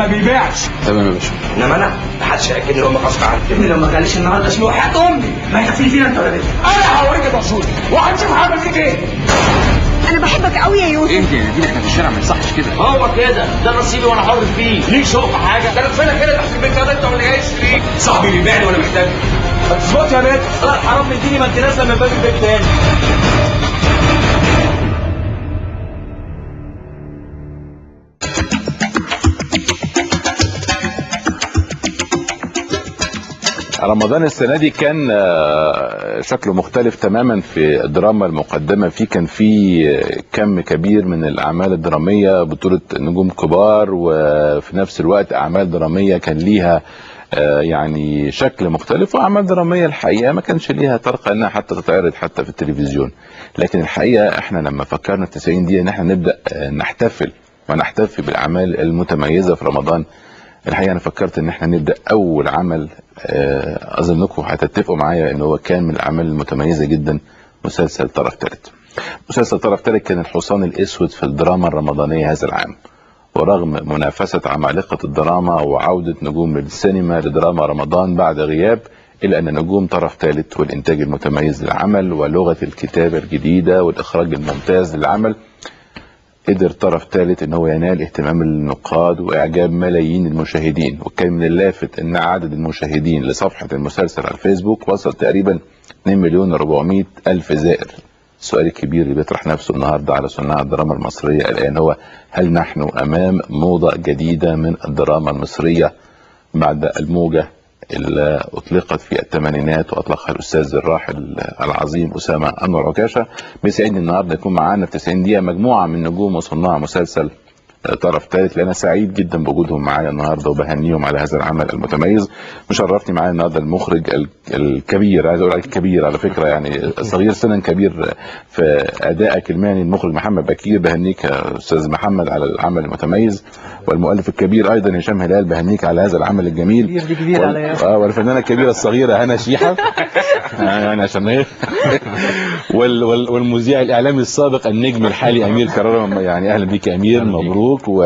بيبيعش تمام يا باشا انما انا محدش هياكلني لقمه غصب عني ابني لو ما جاليش النهارده اسمه حياة امي ما يكفي فينا انت ولا بنت انا هوريك المقصود وهنشوف هعمل فيك ايه انا بحبك قوي يا يوسف ايه يا نادين احنا في الشارع ما يصحش كده هو كده ده نصيبي وانا حر فيه ليك شوق في حاجه ده انا فينا كده تحت البيت ده انت ولا جاي تشتري صاحبي بيبيعني وانا محتاج ما تظبط يا بنت لا حرام مديني ما انت نازله من باب البيت تاني رمضان السنه دي كان آه، شكله مختلف تماما في الدراما المقدمه فيه كان في كم كبير من الاعمال الدراميه بطوله نجوم كبار وفي نفس الوقت اعمال دراميه كان ليها آه، يعني شكل مختلف واعمال دراميه الحقيقه ما كانش ليها طرق انها حتى تتعرض حتى في التلفزيون لكن الحقيقه احنا لما فكرنا في 90 دقيقه ان احنا نبدا آه، نحتفل ونحتفي بالاعمال المتميزه في رمضان الحقيقه انا فكرت ان احنا نبدا اول عمل آه، اظن انكم هتتفقوا معايا ان هو كان من الاعمال المتميزه جدا مسلسل طرف ثالث مسلسل طرف ثالث كان الحصان الاسود في الدراما الرمضانيه هذا العام ورغم منافسه عمالقه الدراما وعوده نجوم السينما لدراما رمضان بعد غياب الا ان نجوم طرف ثالث والانتاج المتميز للعمل ولغه الكتابه الجديده والاخراج الممتاز للعمل قدر طرف ثالث ان هو ينال اهتمام النقاد واعجاب ملايين المشاهدين وكان من اللافت ان عدد المشاهدين لصفحه المسلسل على الفيسبوك وصل تقريبا 2 مليون 400 الف زائر السؤال الكبير اللي بيطرح نفسه النهارده على صناع الدراما المصريه الان هو هل نحن امام موضه جديده من الدراما المصريه بعد الموجه اللي اطلقت في الثمانينات واطلقها الاستاذ الراحل العظيم اسامه انور عكاشه بيسعدني النهارده يكون معانا في 90 دقيقه مجموعه من نجوم وصناع مسلسل طرف ثالث لأن سعيد جدا بوجودهم معايا النهارده وبهنيهم على هذا العمل المتميز مشرفني معايا النهارده المخرج ال- الكبير عايز اقول عليك كبير على فكره يعني صغير سنا كبير في ادائك المهني المخرج محمد بكير بهنيك يا استاذ محمد على العمل المتميز والمؤلف الكبير ايضا هشام هلال بهنيك على هذا العمل الجميل كبير دي كبير وال- عليا اه والفنانه الكبيره الصغيره هنا شيحه يعني عشان ايه وال وال والمذيع الاعلامي السابق النجم الحالي امير كرارة يعني اهلا بيك يا امير مبروك و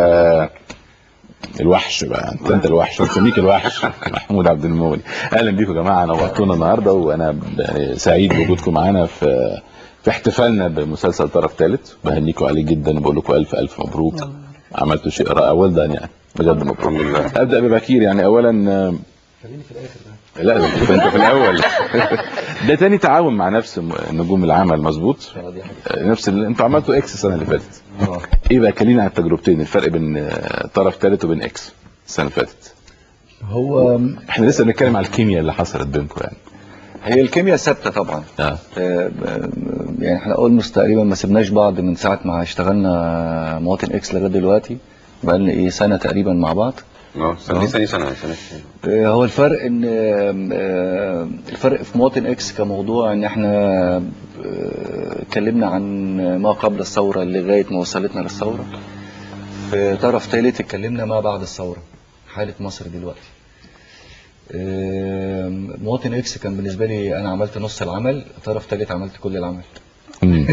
الوحش بقى انت انت الوحش نسميك الوحش محمود عبد المولي اهلا بيكم يا جماعه نورتونا النهارده وانا يعني سعيد بوجودكم معانا في في احتفالنا بمسلسل طرف ثالث بهنيكم عليه جدا وبقول لكم الف الف مبروك عملتوا شيء رائع well done يعني بجد مبروك ابدا ببكير يعني اولا خليني في الاخر لا ده انت في الاول ده تاني تعاون مع نفس م- نجوم العمل مظبوط نفس اللي انتوا عملتوا اكس السنه اللي فاتت ايه بقى كلمنا عن التجربتين الفرق بين آه، طرف ثالث وبين اكس السنه اللي فاتت هو احنا لسه بنتكلم على الكيمياء اللي حصلت بينكم يعني هي الكيمياء ثابته طبعا اه آه، يعني احنا اولموست تقريبا ما سيبناش بعض من ساعه ما اشتغلنا مواطن اكس لغايه دلوقتي بقالنا ايه سنه تقريبا مع بعض اه سنة سنة سنة سنة آه، هو الفرق ان آه، الفرق في مواطن اكس كموضوع ان احنا آه، اتكلمنا عن ما قبل الثوره لغايه ما وصلتنا للثوره في طرف ثالث اتكلمنا ما بعد الثوره حاله مصر دلوقتي آه، مواطن اكس كان بالنسبه لي انا عملت نص العمل طرف ثالث عملت كل العمل امم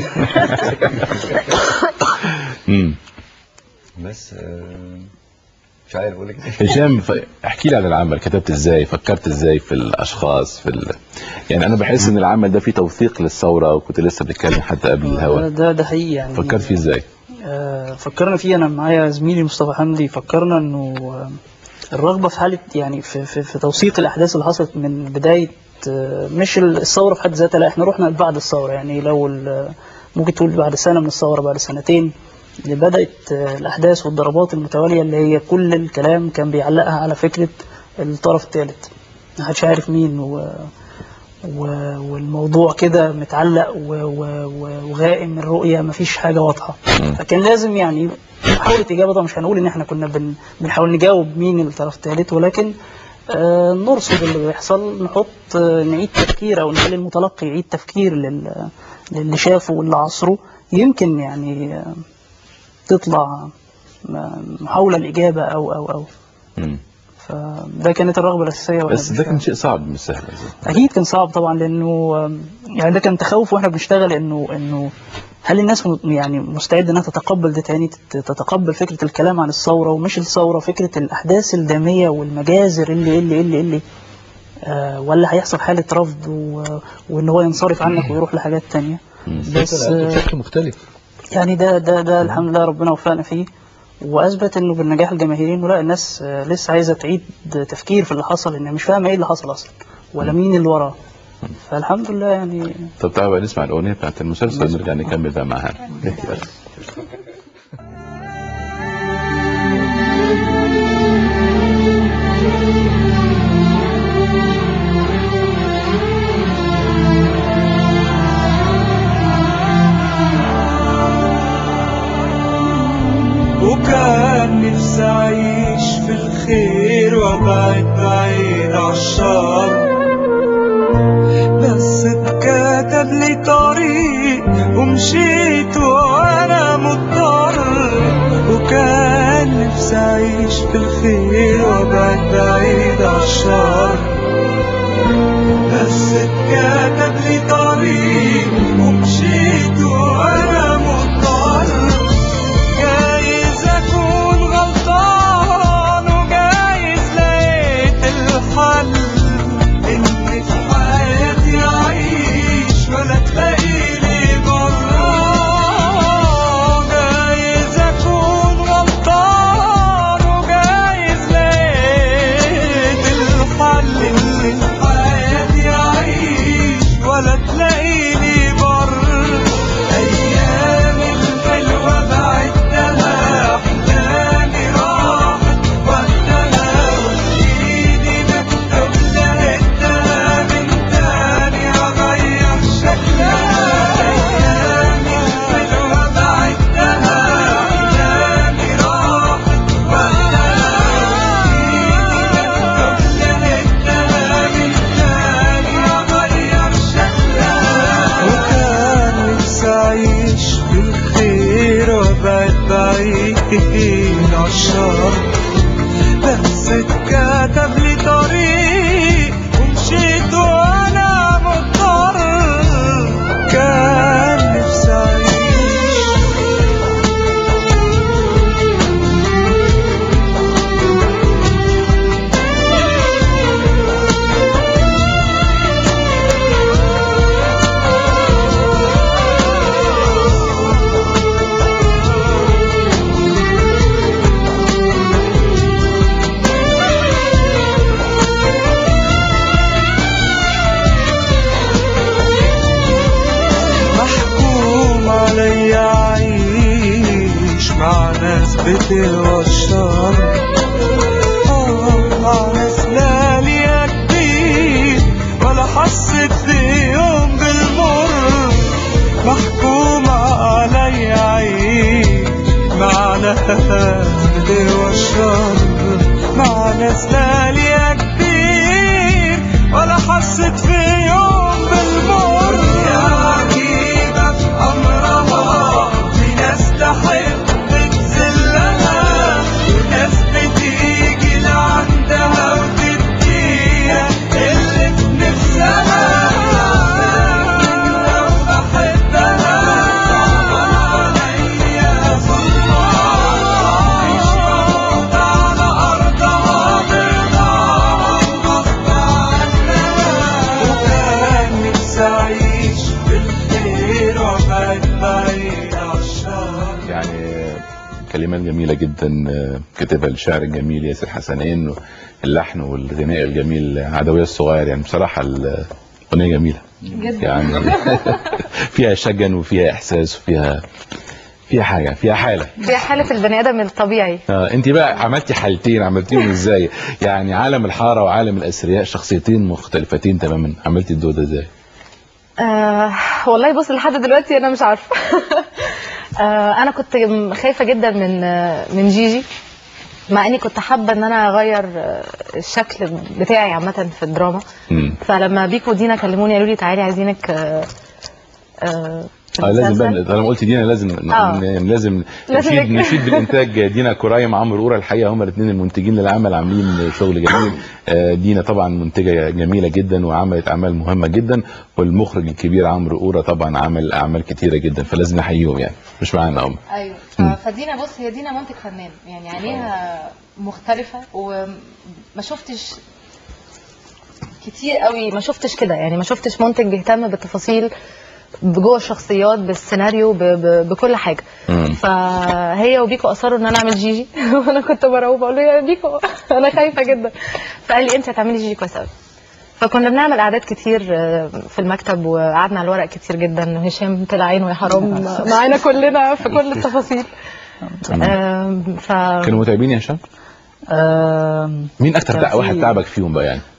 امم بس آه، مش عارف اقول لك إيه. هشام ف- احكي لي عن العمل كتبت ازاي فكرت ازاي في الاشخاص في ال... يعني انا بحس ان العمل ده فيه توثيق للثوره وكنت لسه بنتكلم حتى قبل الهوا ده ده حقيقي يعني فكرت فيه ازاي آه، فكرنا فيه انا معايا زميلي مصطفى حمدي فكرنا انه آه، الرغبه في حاله يعني في, في, في توثيق الاحداث اللي حصلت من بدايه آه، مش الثوره في حد ذاتها لا احنا رحنا بعد الثوره يعني لو ال- ممكن تقول بعد سنه من الثوره بعد سنتين اللي بدات آه، الاحداث والضربات المتواليه اللي هي كل الكلام كان بيعلقها على فكره الطرف الثالث ما حدش عارف مين و و- والموضوع كده متعلق و- و- و- وغائم الرؤية مفيش حاجة واضحة فكان لازم يعني محاولة إجابة طبعا مش هنقول إن إحنا كنا بن بنحاول نجاوب مين الطرف الثالث ولكن آه نرصد اللي بيحصل نحط آه نعيد تفكير أو نخلي المتلقي يعيد تفكير لل- للي شافه واللي عصره يمكن يعني آه تطلع م- محاولة الإجابة أو أو أو مم. فده كانت الرغبة الأساسية وإحنا بس ده كان شيء صعب مش سهل اكيد كان صعب طبعا لانه يعني ده كان تخوف واحنا بنشتغل انه انه هل الناس م- يعني مستعدة انها تتقبل ده تاني تت- تتقبل فكرة الكلام عن الثورة ومش الثورة فكرة الأحداث الدامية والمجازر اللي اللي اللي اللي آه ولا هيحصل حالة رفض و... وإن هو ينصرف عنك ويروح لحاجات تانية بس آه بشكل مختلف يعني ده ده ده الحمد لله ربنا وفقنا فيه واثبت انه بالنجاح الجماهيري انه لا الناس آه، لسه عايزه تعيد تفكير في اللي حصل ان مش فاهمه ايه اللي حصل اصلا ولا مين اللي وراه فالحمد لله يعني طب تعالوا بقى نسمع الاغنيه بتاعت المسلسل ونرجع نكمل بقى معاها وكان نفسي أعيش في الخير وأبعد بعيد عالشر بس اتكتب لي طريق ومشيت وأنا مضطر وكان نفسي أعيش في الخير وأبعد بعيد عالشر بس اتكتب لي طريق ومشيت وأنا مضطر جايز اكون غلطان وجايز لقيت الحل ان في حياتي اعيش ولا تلاقيلي بره جايز اكون غلطان وجايز لقيت الحل ان في حياتي اعيش ولا تلاقيلي بره ايام الحلوه بعدها احلامي راحت وقتها وايدي مكتوب لقيتها من تاني اغير شكلها ايام الحلوه بعدها احلامي راحت وقتها ايدي مكتوب لقيتها من تاني اغير شكلها وكان نفسي أعيش بالخير وأبعد بعيد عالشر بس اتكتب لي طريق ومشيت وأنا مضطر كان نفسي أعيش محكوم علي أعيش مع ناس بتهوى الشر آه، مع ناس لا ليا كتير ولا حسيت في يوم بالمر محكوم علي أعيش مع ناس بتهوى الشر مع ناس لا ليا كتير ولا حسيت في يوم بالمر يا عجيبة في أمرها في ناس تحب تذلها وناس بتيجي لعندها وتديها اللي في نفسها لو بحبها صعبان عليا ظلمها مش موجود على أرضها برضاها غصب عنها وكان نفسي أعيش بالخير وأبعد بعيد عالشر يعني كلمات جميله جدا آه، كتبها الشاعر الجميل ياسر حسنين اللحن والغناء الجميل عدويه الصغير يعني بصراحه الاغنيه جميله جدا يعني فيها شجن وفيها احساس وفيها فيها حاجه فيها حاله دي حالة البني آدم الطبيعي آه انت بقى عملتي حالتين عملتيهم ازاي يعني عالم الحاره وعالم الاثرياء شخصيتين مختلفتين تماما عملتي الدور ده ازاي آه والله بص لحد دلوقتي أنا مش عارفة آه أنا كنت م- خايفة جدا من آه، من جيجي مع إني كنت حابة إن أنا أغير آه، الشكل بتاعي عامة في الدراما مم. فلما بيكو ودينا كلموني قالوا لي تعالي عايزينك آه، آه، في اه لازم المسلسل. بقى طالما قلت دينا لازم ن- آه. ن- لازم لازم نشيد نك- نشيد بالانتاج دينا كرايم عمرو قوره الحقيقه هم الاثنين المنتجين للعمل عاملين شغل جميل آه، دينا طبعا منتجه جميله جدا وعملت اعمال مهمه جدا والمخرج الكبير عمرو قوره طبعا عمل اعمال كتيره جدا فلازم نحييهم يعني مش معانا هم ايوه مم. ف- فدينا بص هي دينا منتج فنان يعني عينيها مختلفه وما شفتش كتير قوي ما شفتش كده يعني ما شفتش منتج بيهتم بالتفاصيل بجوه الشخصيات بالسيناريو ب... ب... بكل حاجه مم. فهي وبيكو اصروا ان انا اعمل جيجي وانا كنت مرعوبه اقول له يا بيكو انا خايفه جدا فقال لي انت هتعملي جيجي كويس قوي فكنا بنعمل قعدات كتير آه، في المكتب وقعدنا على الورق كتير جدا وهشام طلع عينه يا حرام معانا كلنا في كل التفاصيل آم، ف كانوا متعبين يا هشام آم، مين اكتر كان تع- واحد في- تعبك فيهم بقى يعني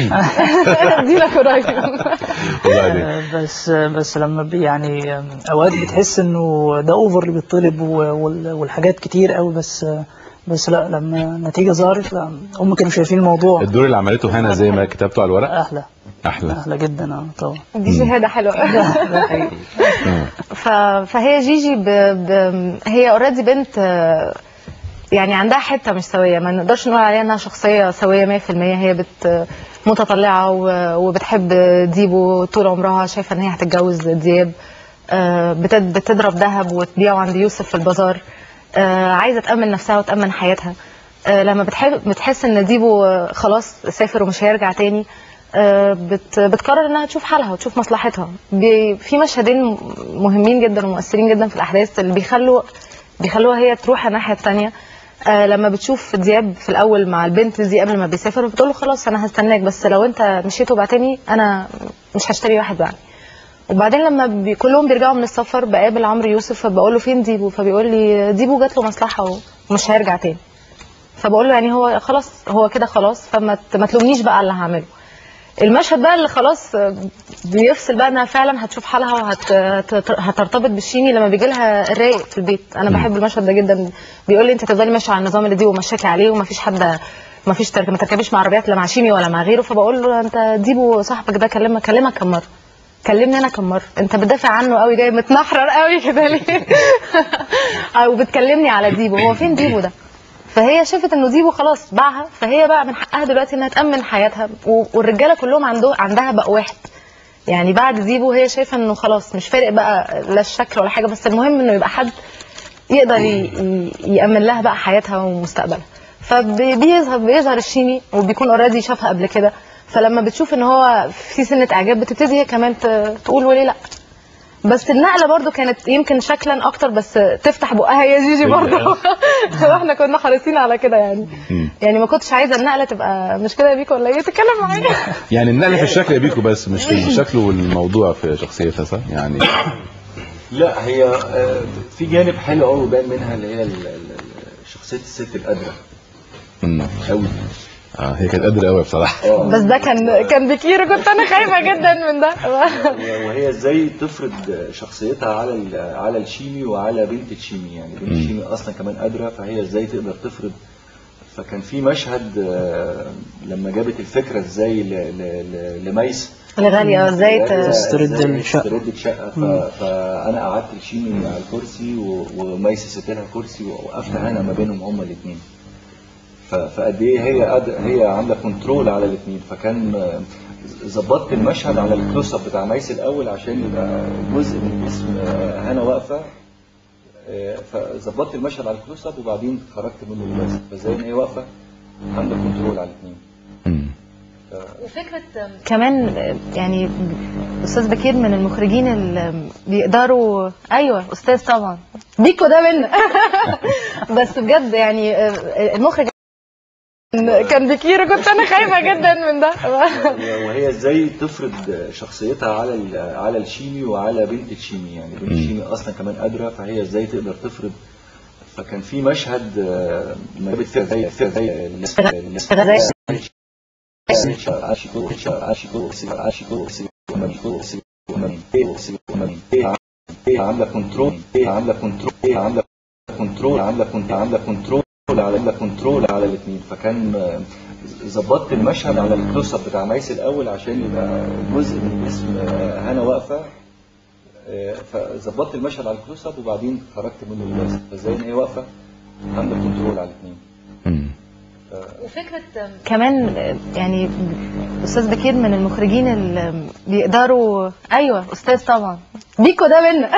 دينا قريب وبعدين آه، بس بس لما بي- يعني آم، اوقات بتحس انه ده اوفر اللي بيطلب و- وال- والحاجات كتير قوي بس آه، بس لا لما النتيجه ظهرت لا هم كانوا شايفين الموضوع الدور اللي عملته هنا زي ما كتبته على الورق احلى احلى احلى جدا اه طبعا دي شهاده حلوه ده حقيقي مم. ف... فهي جيجي ب... ب... هي اوريدي بنت آه، يعني عندها حته مش سويه ما نقدرش نقول عليها انها شخصيه سويه 100% هي بت متطلعه و... وبتحب ديبو طول عمرها شايفه ان هي هتتجوز دياب آه، بت... بتضرب ذهب وتبيعه عند يوسف في البازار آه، عايزه تامن نفسها وتامن حياتها آه، لما بتحب بتحس ان ديبو آه، خلاص سافر ومش هيرجع تاني آه، بت بتقرر انها تشوف حالها وتشوف مصلحتها بي- في مشهدين مهمين جدا ومؤثرين جدا في الاحداث اللي بيخلوا بيخلوها هي تروح الناحيه الثانيه آه لما بتشوف دياب في الاول مع البنت دي قبل ما بيسافر بتقول له خلاص انا هستناك بس لو انت مشيت وبعتني انا مش هشتري واحد يعني وبعدين لما بي كلهم بيرجعوا من السفر بقابل عمرو يوسف فبقول له فين ديبو فبيقول لي ديبو جات له مصلحه ومش هيرجع تاني فبقول له يعني هو خلاص هو كده خلاص فما ت- ما تلومنيش بقى على اللي هعمله المشهد بقى اللي خلاص بيفصل بقى انها فعلا هتشوف حالها وهترتبط بالشيني لما بيجي لها الرايق في البيت انا بحب المشهد ده جدا بيقول لي انت تفضلي ماشيه على النظام اللي دي ومشاكي عليه ومفيش حد ما فيش ترك ما تركبيش مع عربيات لا مع شيمي ولا مع غيره فبقول له انت ديبو صاحبك ده كلمك كلمك كم مره كلمني انا كم مره انت بتدافع عنه قوي جاي متنحرر قوي كده ليه او بتكلمني على ديبو هو فين ديبو ده فهي شافت انه ديبو خلاص باعها فهي بقى من حقها دلوقتي انها تامن حياتها و- والرجاله كلهم عنده عندها بقى واحد يعني بعد ديبو هي شايفه انه خلاص مش فارق بقى لا الشكل ولا حاجه بس المهم انه يبقى حد يقدر ي- ي- يامن لها بقى حياتها ومستقبلها فبيظهر بيظهر الشيمي وبيكون اوريدي شافها قبل كده فلما بتشوف ان هو في سنه اعجاب بتبتدي هي كمان ت- تقول وليه لا بس النقله برضو كانت يمكن شكلا اكتر بس تفتح بقها يا جيجي برضو احنا كنا حريصين على كده يعني يعني ما كنتش عايزه النقله تبقى مش كده يا بيكو ولا ايه تتكلم معايا يعني النقل في الشكل يا بيكو بس مش في الشكل والموضوع في شخصيتها صح يعني لا هي آه، في جانب حلو قوي بان منها اللي هي ال- ال- شخصيه الست القادره مم. قوي اه هي كانت قادره قوي بصراحه بس ده كان كان بكير كنت انا خايفه جدا من ده وهي ازاي تفرض شخصيتها على ال- على الشيمي وعلى بنت الشيمي يعني بنت الشيمي اصلا كمان قادره فهي ازاي تقدر تفرض فكان في مشهد آه، لما جابت الفكره ازاي ل- ل- ل- لميس الغالية ازاي ت- تسترد إزاي الشقة. تسترد الشقه ف- فانا قعدت الشيمي على الكرسي و- وميس سبت لها الكرسي ووقفت انا ما بينهم هما الاثنين فقد ايه هي قادرة هي عامله كنترول على الاثنين فكان آه، ظبطت المشهد على الكلوز اب بتاع ميس الاول عشان يبقى جزء من اسم آه، هنا واقفه آه، فظبطت المشهد على الكلوز اب وبعدين خرجت منه لميس فازاي ان هي واقفه عامله كنترول على الاثنين مم. وفكره كمان يعني استاذ بكير من المخرجين اللي بيقدروا ايوه استاذ طبعا بيكو ده منا بس بجد يعني المخرج كان بكير كنت انا خايفه جدا من ده وهي ازاي تفرض شخصيتها على ال- على الشيمي وعلى بنت الشيمي يعني بنت الشيمي اصلا كمان قادره فهي ازاي تقدر تفرض فكان في مشهد آه، لما جابت فيها زي فيها زي عامله كنترول عامله كنترول عامله كنترول عامله كنت عامله كنترول على عامله كنترول على الاثنين فكان آه، ظبطت المشهد على الكلوز اب بتاع ميس الاول عشان يبقى جزء من اسم آه، هنا واقفه آه، فظبطت المشهد على الكلوز اب وبعدين خرجت منه للبس فازاي ان هي واقفه عندك كنترول على الاثنين مم. وفكره كمان يعني استاذ بكير من المخرجين اللي بيقدروا ايوه استاذ طبعا بيكو ده منا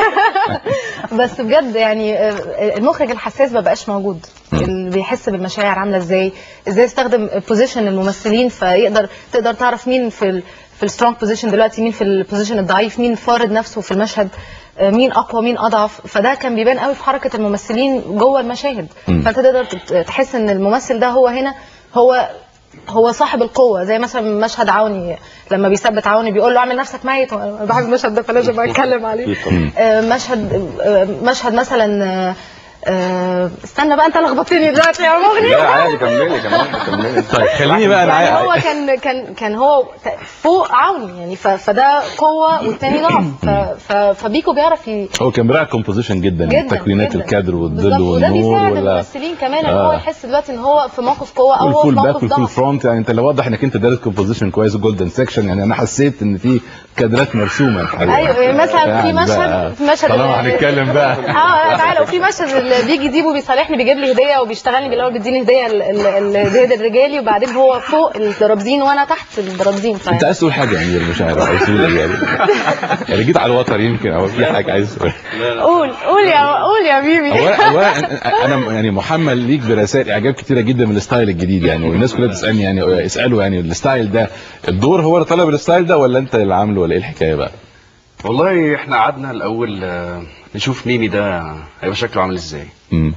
بس بجد يعني المخرج الحساس ما بقاش موجود اللي بيحس بالمشاعر عامله ازاي ازاي يستخدم بوزيشن الممثلين فيقدر تقدر تعرف مين في ال في السترونج بوزيشن دلوقتي مين في البوزيشن الضعيف مين فارض نفسه في المشهد آه، مين اقوى مين اضعف فده كان بيبان قوي في حركه الممثلين جوه المشاهد مم. فانت تقدر تت- تحس ان الممثل ده هو هنا هو هو صاحب القوه زي مثلا مشهد عوني لما بيثبت عوني بيقول له اعمل نفسك ميت انا بحب المشهد ده فلازم اتكلم عليه آه، مشهد آه، مشهد مثلا آه، آه، استنى بقى انت لخبطتني دلوقتي يا مغني لا عادي كملي كملي كملي طيب خليني بقى انا يعني عاي- هو كان كان كان هو ت- فوق عوني يعني ف- فده قوه والتاني ضعف ف- ف- فبيكو بيعرف ي- هو كان بيراعي الكومبوزيشن جدا, جدا تكوينات جدا. الكادر والظل بالظبط، وده والنور بيساعد ولا الممثلين كمان ان آه. هو يحس دلوقتي ان هو في موقف قوه او هو في والفول باك موقف والفول ضعف فرونت يعني انت اللي واضح انك انت دارس كومبوزيشن كويس جولدن سيكشن يعني انا حسيت ان في كادرات مرسومه الحقيقه ايوه يعني مثلا في يعني مشهد بقى- في مشهد طالما هنتكلم بقى اه تعالى وفي مشهد اللي بيجي ديبو بيصالحني بيجيب لي هديه وبيشتغلني بالاول بيديني هديه ال- ال- الهديه الرجالي وبعدين هو فوق الدرابزين وانا تحت الدرابزين ف... انت عايز تقول حاجه يا امير مش عارف عايز تقول ايه يعني يعني جيت على الوتر يمكن او في حاجه عايز تقول قول قول يا قول يا بيبي اولا اولا انا يعني محمل ليك برسائل اعجاب كتيره جدا من الستايل الجديد يعني والناس كلها بتسالني يعني اسالوا يعني الستايل ده الدور هو اللي طلب الستايل ده ولا انت اللي عامله ولا ايه الحكايه بقى؟ والله احنا قعدنا الاول آه، نشوف ميمي ده هيبقى شكله عامل ازاي امم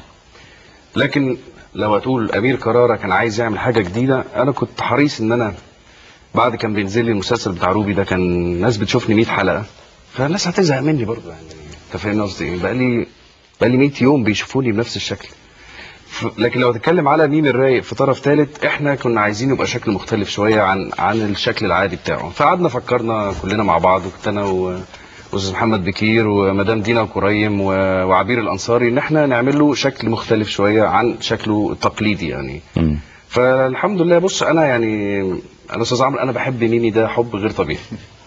لكن لو هتقول امير كرارة كان عايز يعمل حاجه جديده انا كنت حريص ان انا بعد كان بينزل لي المسلسل بتاع روبي ده كان الناس بتشوفني 100 حلقه فالناس هتزهق مني برضه يعني انت فاهم قصدي ايه بقى لي بقى لي 100 يوم بيشوفوني بنفس الشكل ف- لكن لو هتتكلم على ميم الرايق في طرف ثالث احنا كنا عايزين يبقى شكل مختلف شويه عن عن الشكل العادي بتاعه فقعدنا فكرنا كلنا مع بعض وكنت انا و- واستاذ محمد بكير ومدام دينا وكريم و- وعبير الانصاري ان احنا نعمل له شكل مختلف شويه عن شكله التقليدي يعني امم فالحمد لله بص انا يعني انا استاذ عمرو انا بحب ميمي ده حب غير طبيعي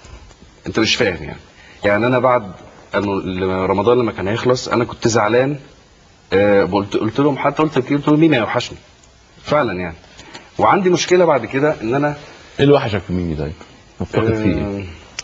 انت مش فاهم يعني يعني انا بعد الم- رمضان لما كان هيخلص انا كنت زعلان آه، قلت قلت لهم حتى قلت لكير، قلت لهم ميمي هيوحشني فعلا يعني وعندي مشكله بعد كده ان انا ايه اللي وحشك في ميمي طيب؟ مفتقد فيه ايه؟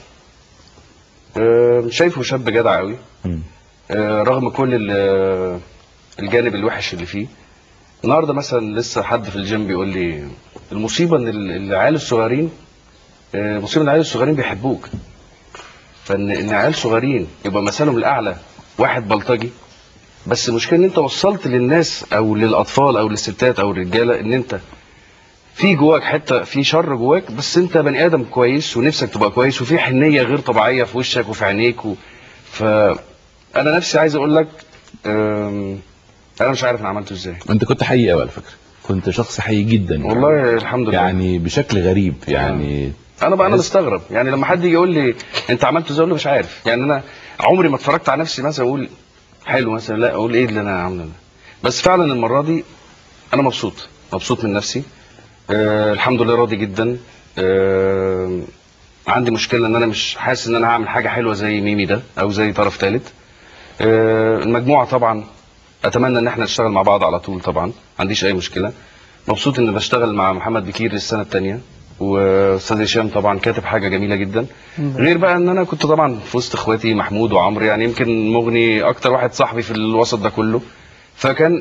آه، آه، شايفه شاب جدع قوي مم. آه، رغم كل ال- الجانب الوحش اللي فيه النهارده مثلا لسه حد في الجيم بيقول لي المصيبه ان ال- العيال الصغيرين آه، مصيبه ان العيال الصغيرين بيحبوك فان ان عيال صغيرين يبقى مثلهم الاعلى واحد بلطجي بس المشكله ان انت وصلت للناس او للاطفال او للستات او الرجاله ان انت في جواك حته في شر جواك بس انت بني ادم كويس ونفسك تبقى كويس وفي حنيه غير طبيعيه في وشك وفي عينيك و... فانا نفسي عايز اقول لك أم... انا مش عارف انا عملته ازاي انت كنت حقيقي قوي على فكره كنت شخص حقيقي جدا والله الحمد لله يعني بشكل غريب يعني انا بقى انا بس- مستغرب يعني لما حد يجي يقول لي انت عملته ازاي اقول له مش عارف يعني انا عمري ما اتفرجت على نفسي مثلا اقول حلو مثلا لا اقول ايه اللي انا عامله ده بس فعلا المره دي انا مبسوط مبسوط من نفسي آه الحمد لله راضي جدا آه عندي مشكله ان انا مش حاسس ان انا هعمل حاجه حلوه زي ميمي ده او زي طرف ثالث آه المجموعه طبعا اتمنى ان احنا نشتغل مع بعض على طول طبعا ما عنديش اي مشكله مبسوط ان بشتغل مع محمد بكير السنه الثانيه واستاذ هشام طبعا كاتب حاجه جميله جدا غير بقى ان انا كنت طبعا في وسط اخواتي محمود وعمرو يعني يمكن مغني اكتر واحد صاحبي في الوسط ده كله فكان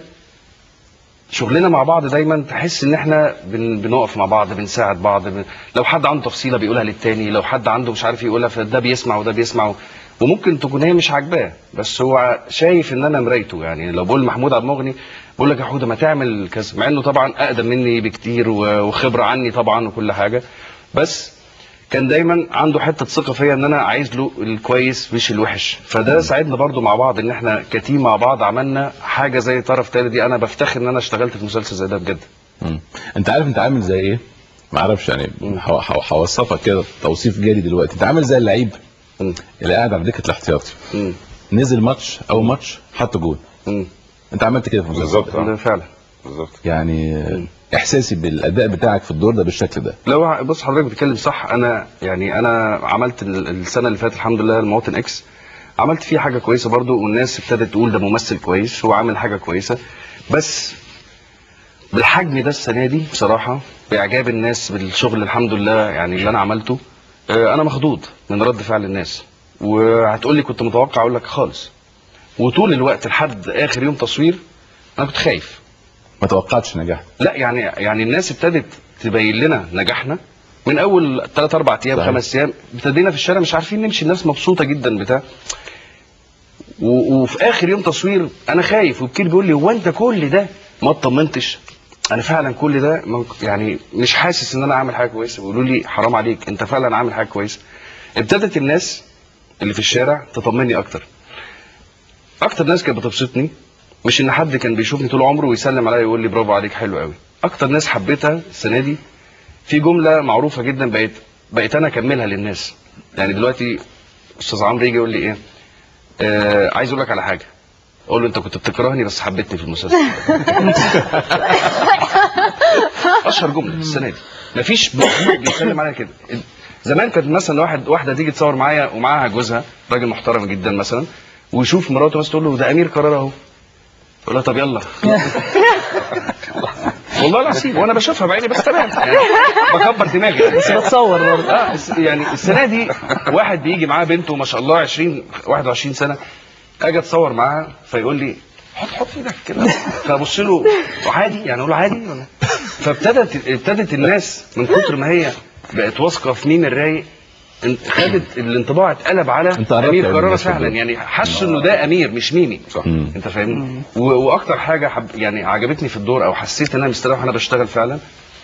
شغلنا مع بعض دايما تحس ان احنا بن بنقف مع بعض بنساعد بعض بن... لو حد عنده تفصيله بيقولها للتاني لو حد عنده مش عارف يقولها فده بيسمع وده بيسمع وممكن تكون هي مش عاجباه بس هو شايف ان انا مرايته يعني لو بقول لمحمود عبد المغني بقول لك يا حوده ما تعمل كذا مع انه طبعا اقدم مني بكتير و- وخبره عني طبعا وكل حاجه بس كان دايما عنده حته ثقه فيا ان انا عايز له الكويس مش الوحش فده ساعدنا برضو مع بعض ان احنا كتيم مع بعض عملنا حاجه زي طرف تالت دي انا بفتخر ان انا اشتغلت في مسلسل زي ده بجد مم. انت عارف انت عامل زي ايه؟ ما اعرفش يعني هو- هو- هوصفك كده توصيف جالي دلوقتي انت عامل زي اللعيب مم. اللي قاعد على دكه الاحتياطي مم. نزل ماتش او ماتش حط جول مم. انت عملت كده في المسلسل بالظبط ده. ده فعلا بالظبط يعني احساسي بالاداء بتاعك في الدور ده بالشكل ده لو ع- بص حضرتك بتتكلم صح انا يعني انا عملت ال- السنه اللي فاتت الحمد لله المواطن اكس عملت فيه حاجه كويسه برضو والناس ابتدت تقول ده ممثل كويس هو عامل حاجه كويسه بس بالحجم ده السنه دي بصراحه باعجاب الناس بالشغل الحمد لله يعني اللي انا عملته آه، انا مخضوض من رد فعل الناس وهتقول لي كنت متوقع اقول لك خالص وطول الوقت لحد اخر يوم تصوير انا كنت خايف ما توقعتش نجاح لا يعني يعني الناس ابتدت تبين لنا نجاحنا من اول 3 4 ايام صحيح. 5 ايام ابتدينا في الشارع مش عارفين نمشي الناس مبسوطه جدا بتاع و- وفي اخر يوم تصوير انا خايف وكتير بيقول لي هو انت كل ده ما اطمنتش انا فعلا كل ده ما- يعني مش حاسس ان انا عامل حاجه كويسه بيقولوا لي حرام عليك انت فعلا عامل حاجه كويسه ابتدت الناس اللي في الشارع تطمني اكتر اكتر ناس كانت بتبسطني مش ان حد كان بيشوفني طول عمره ويسلم عليا ويقول لي برافو عليك حلو قوي اكتر ناس حبيتها السنه دي في جمله معروفه جدا بقيت بقيت انا اكملها للناس يعني دلوقتي استاذ عمرو يجي يقول لي ايه آه عايز اقول لك على حاجه اقول له انت كنت بتكرهني بس حبيتني في المسلسل اشهر جمله السنه دي مفيش مخلوق بيسلم عليا كده زمان كانت مثلا واحد واحده تيجي تصور معايا ومعاها جوزها راجل محترم جدا مثلا ويشوف مراته بس تقول له ده امير قرار اهو يقول لها طب يلا والله العظيم وانا بشوفها بعيني بس تمام يعني بكبر دماغي بس بتصور برضه اه الس- يعني السنه دي واحد بيجي معاه بنته ما شاء الله 20 21 سنه اجي اتصور معاها فيقول لي حط حط ايدك كده فابص له عادي يعني اقول له عادي ولا فابتدت ابتدت الناس من كتر ما هي بقت واثقه في مين الرايق ان- خدت الانطباع اتقلب على انت قربت امير من قراره الناس فعلا دول. يعني حسوا انه ده امير مش ميمي صح مم. انت فاهمني و- واكتر حاجه حب يعني عجبتني في الدور او حسيت ان انا مستريح وانا بشتغل فعلا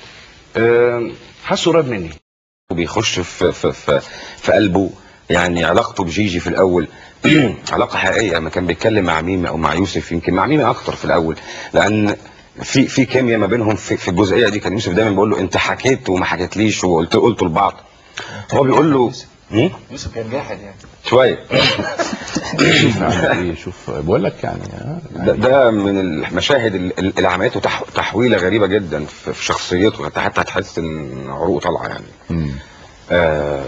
آم، حاسه قريب مني وبيخش في في في, في قلبه يعني علاقته بجيجي في الاول علاقه حقيقيه لما كان بيتكلم مع ميمي او مع يوسف يمكن مع ميمي اكتر في الاول لان في في كيمياء ما بينهم في, في الجزئيه دي كان يوسف دايما بيقول له انت حكيت وما حكيتليش وقلت قلتوا لبعض هو بيقول له هم؟ يوسف كان جاحد يعني شويه شوف عمل ايه شوف بقول لك يعني آه، ده, ده من المشاهد ال- ال- اللي عملته تح- تحويله غريبه جدا في في شخصيته حتى حتى هتحس ان عروقه طالعه يعني مم. آه،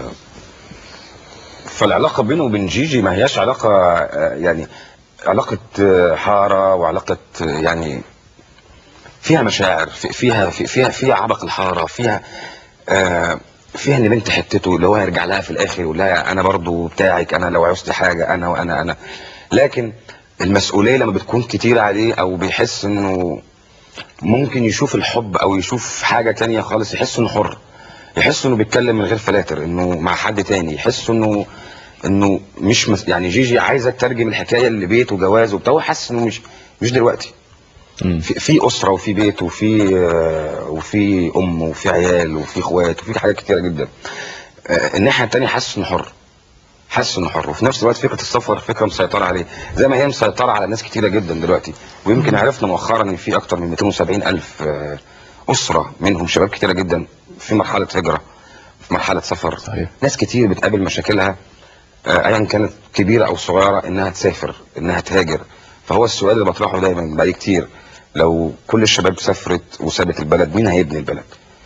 فالعلاقة بينه وبين جيجي ما هياش علاقة آه، يعني علاقة آه، حارة وعلاقة آه، يعني فيها مشاعر في- فيها في- فيها فيها عبق الحارة فيها آه، فيها ان بنت حتته اللي هو هيرجع لها في الاخر يقول لها انا برضو بتاعك انا لو عوزت حاجة انا وانا انا لكن المسؤولية لما بتكون كتير عليه او بيحس انه ممكن يشوف الحب او يشوف حاجة تانية خالص يحس انه حر يحس انه بيتكلم من غير فلاتر انه مع حد تاني يحس انه انه مش مس... يعني جيجي عايزه تترجم الحكايه اللي بيت وجواز وبتاع هو حاسس انه مش مش دلوقتي مم. في, في اسره وفي بيت وفي آه، وفي ام وفي عيال وفي اخوات وفي حاجات كتيره جدا آه، الناحيه التانيه حاسس انه حر حاسس انه حر وفي نفس الوقت فكره السفر فكره مسيطره عليه زي ما هي مسيطره على ناس كتيره جدا دلوقتي ويمكن عرفنا مؤخرا ان في اكتر من 270 الف آه، اسره منهم شباب كتيره جدا في مرحله هجره في مرحله سفر صحيح. ناس كتير بتقابل مشاكلها آه، ايا كانت كبيره او صغيره انها تسافر انها تهاجر فهو السؤال اللي بطرحه دايما بقالي كتير لو كل الشباب سافرت وسابت البلد مين هيبني البلد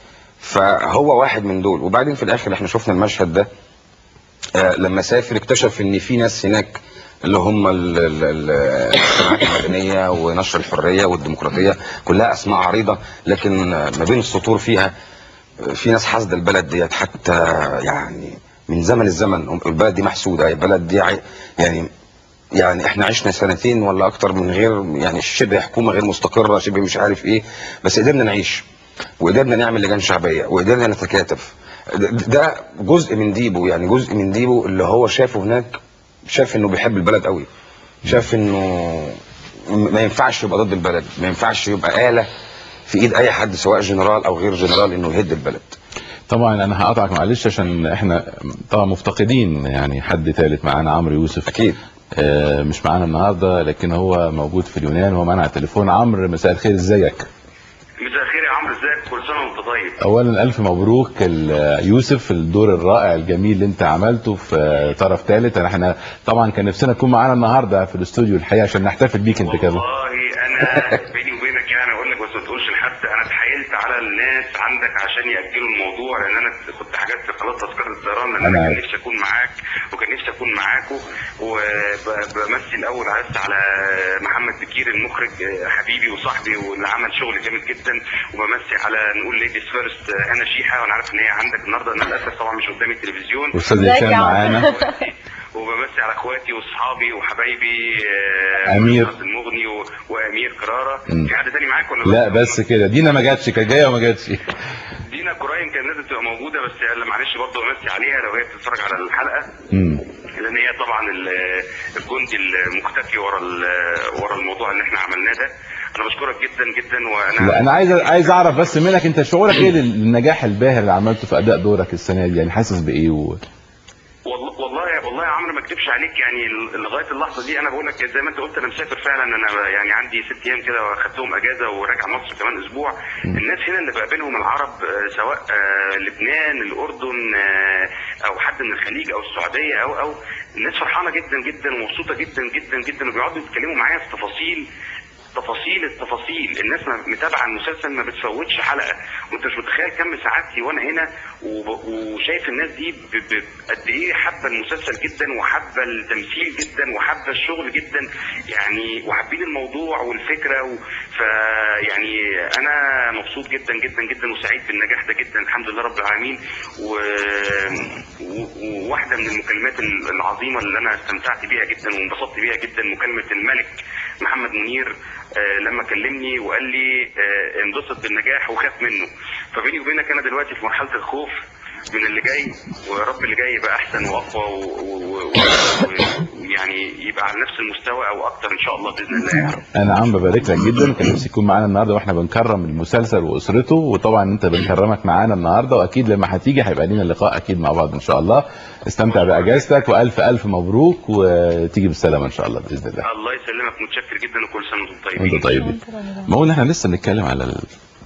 فهو واحد من دول وبعدين في الاخر احنا شفنا المشهد ده آه، لما سافر اكتشف ان في ناس هناك اللي هم ال- ال- ال- الجماعات المدنيه ونشر الحريه والديمقراطيه كلها اسماء عريضه لكن آه، ما بين السطور فيها آه، في ناس حاسده البلد ديت حتى يعني من زمن الزمن البلد دي محسوده البلد دي عي- يعني يعني احنا عشنا سنتين ولا اكتر من غير يعني شبه حكومه غير مستقره شبه مش عارف ايه بس قدرنا نعيش وقدرنا نعمل لجان شعبيه وقدرنا نتكاتف ده- ده جزء من ديبو يعني جزء من ديبو اللي هو شافه هناك شاف انه بيحب البلد قوي شاف انه م- ما ينفعش يبقى ضد البلد ما ينفعش يبقى آلة في ايد اي حد سواء جنرال او غير جنرال انه يهد البلد طبعا انا هقطعك معلش عشان احنا طبعا مفتقدين يعني حد ثالث معانا عمرو يوسف اكيد آه، مش معانا النهارده لكن هو موجود في اليونان وهو معانا على التليفون عمرو مساء الخير ازيك مساء الخير يا عمرو ازيك كل سنه وانت طيب اولا الف مبروك ال- يوسف الدور الرائع الجميل اللي انت عملته في طرف ثالث احنا طبعا كان نفسنا تكون معانا النهارده في الاستوديو الحقيقه عشان نحتفل بيك انت كمان والله انا بيني وبينك يعني اقول لك بس ما تقولش لحد انا اتحايلت على الناس عندك عشان ياجلوا الموضوع لان انا كنت حجزت خلاص تذكره الطيران لان أنا انا كان عارف. نفسي اكون معاك وكان نفسي نفسي اكون معاكم وبمثل اول عرس على محمد بكير المخرج آه، حبيبي وصاحبي واللي عمل شغل جامد جدا وبمثل على نقول ليديز فيرست انا شيحه وانا عارف ان هي عندك النهارده انا للاسف طبعا مش قدامي التلفزيون استاذ ازيك هشام يا عم؟ معانا وبمثل على اخواتي واصحابي وحبايبي آه، أمير. محمد المغني و- وامير كراره مم. في حد تاني معاك ولا لا بس كده دينا ما جاتش كانت جايه وما جاتش دينا كوراين كان لازم تبقى موجوده بس يلا معلش برضه بمسي عليها لو هي بتتفرج على الحلقه مم. لان هي طبعا ال- الجندي المختفي ورا ال- ورا الموضوع اللي احنا عملناه ده انا بشكرك جدا جدا وانا لا انا عايز عايز اعرف بس منك انت شعورك ايه للنجاح الباهر اللي عملته في اداء دورك السنه دي يعني حاسس بايه و... والله والله والله يا عمرو ما اكذبش عليك يعني ل- لغايه اللحظه دي انا بقول لك زي ما انت قلت انا مسافر فعلا انا يعني عندي ست ايام كده واخدتهم اجازه وراجع مصر كمان اسبوع الناس هنا اللي بقابلهم العرب آه، سواء آه، لبنان الاردن آه، او حد من الخليج او السعوديه او او الناس فرحانه جدا جدا ومبسوطه جدا جدا جدا وبيقعدوا يتكلموا معايا في تفاصيل تفاصيل التفاصيل الناس ما متابعه المسلسل ما بتفوتش حلقه وانت مش متخيل كم ساعاتي وانا هنا وب- وشايف الناس دي ب- ب- قد ايه حابه المسلسل جدا وحابه التمثيل جدا وحابه الشغل جدا يعني وحابين الموضوع والفكره و... فيعني انا مبسوط جدا جدا جدا وسعيد بالنجاح ده جدا الحمد لله رب العالمين و... و... وواحده من المكالمات العظيمه اللي انا استمتعت بيها جدا وانبسطت بيها جدا مكالمه الملك محمد منير آه، لما كلمني وقال لي آه، انبسط بالنجاح وخاف منه فبيني وبينك انا دلوقتي في مرحله الخوف من اللي جاي ويا رب اللي جاي يبقى احسن واقوى و- و- و- ويعني يبقى على نفس المستوى او اكتر ان شاء الله باذن الله يعني. انا عم ببارك لك جدا كان نفسي يكون معانا النهارده واحنا بنكرم المسلسل واسرته وطبعا انت بنكرمك معانا النهارده واكيد لما هتيجي هيبقى لنا لقاء اكيد مع بعض ان شاء الله استمتع باجازتك والف الف مبروك وتيجي بالسلامه ان شاء الله باذن الله الله يسلمك متشكر جدا وكل سنه وانتم طيبين وانت طيبين ما قلنا احنا لسه بنتكلم على ال...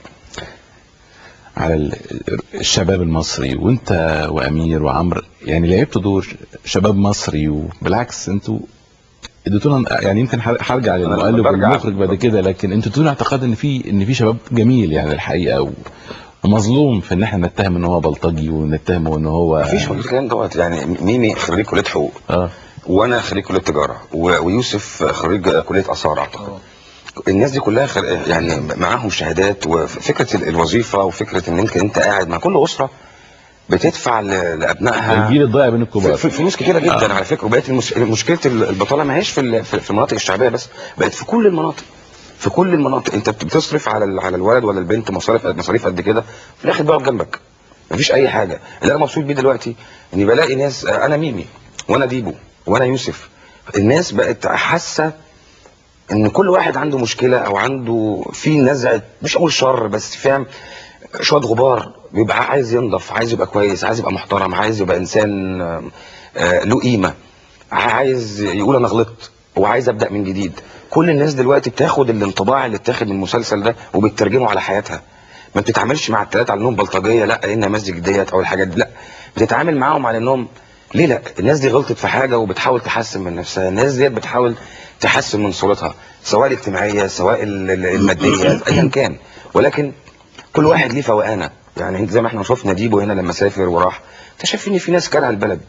على ال- الشباب المصري وانت وامير وعمرو يعني لعبتوا دور شباب مصري وبالعكس انتوا اديتونا يعني يمكن هر- هرجع للمؤلف برجع. والمخرج بعد كده لكن انتوا اديتونا اعتقاد ان في ان في شباب جميل يعني الحقيقه و... ومظلوم في ان احنا نتهم ان هو بلطجي ونتهمه ان هو مفيش ولا الكلام دوت يعني ميمي خريج كليه حقوق اه وانا خريج كليه تجاره و- ويوسف خريج كليه اثار اعتقد الناس دي كلها خر... يعني معاهم شهادات وفكره ال- الوظيفه وفكره ان انت انت قاعد مع كل اسره بتدفع ل- لابنائها الجيل الضايع بين الكبار ف- فلوس كتيره جدا آه. على فكره وبقت المس... مشكله البطاله ما هيش في ال- في في المناطق الشعبيه بس بقت في كل المناطق في كل المناطق انت بت- بتصرف على ال- على الولد ولا البنت مصاريف مصاريف قد كده في الاخر بيقعد جنبك مفيش اي حاجه اللي انا مبسوط بيه دلوقتي اني بلاقي ناس آه، انا ميمي وانا ديبو وانا يوسف الناس بقت حاسه ان كل واحد عنده مشكله او عنده في نزعه مش اقول شر بس فاهم شويه غبار بيبقى عايز ينضف عايز يبقى كويس عايز يبقى محترم عايز يبقى انسان آه، آه، له قيمه عايز يقول انا غلطت وعايز ابدا من جديد كل الناس دلوقتي بتاخد الانطباع اللي اتاخد من المسلسل ده وبتترجمه على حياتها ما بتتعاملش مع الثلاثه على انهم بلطجيه لا ان مسجد ديت او الحاجات دي لا بتتعامل معاهم على انهم ليه لا الناس دي غلطت في حاجه وبتحاول تحسن من نفسها الناس ديت بتحاول تحسن من صورتها سواء الاجتماعيه سواء ال- ال- الماديه ايا كان ولكن كل واحد ليه فوقانه يعني انت زي ما احنا شفنا ديبو هنا لما سافر وراح انت شايف ان في ناس كارهه البلد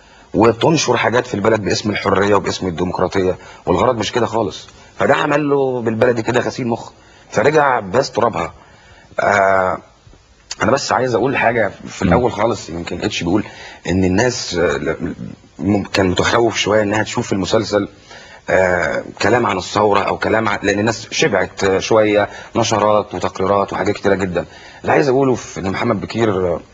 وتنشر حاجات في البلد باسم الحريه وباسم الديمقراطيه والغرض مش كده خالص فده عمل له بالبلدي كده غسيل مخ فرجع بس ترابها آه انا بس عايز اقول حاجه في الاول خالص يمكن اتش بيقول ان الناس آه، ل- م- كان متخوف شويه انها تشوف المسلسل آه كلام عن الثوره او كلام عن لان الناس شبعت آه، شويه نشرات وتقريرات وحاجات كتيره جدا اللي عايز اقوله في ان محمد بكير آه،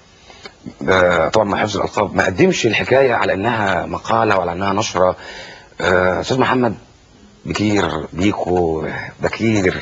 آه، طبعا مع حفظ الالقاب ما قدمش الحكايه على انها مقاله وعلى انها نشره آه، استاذ محمد بكير بيكو بكير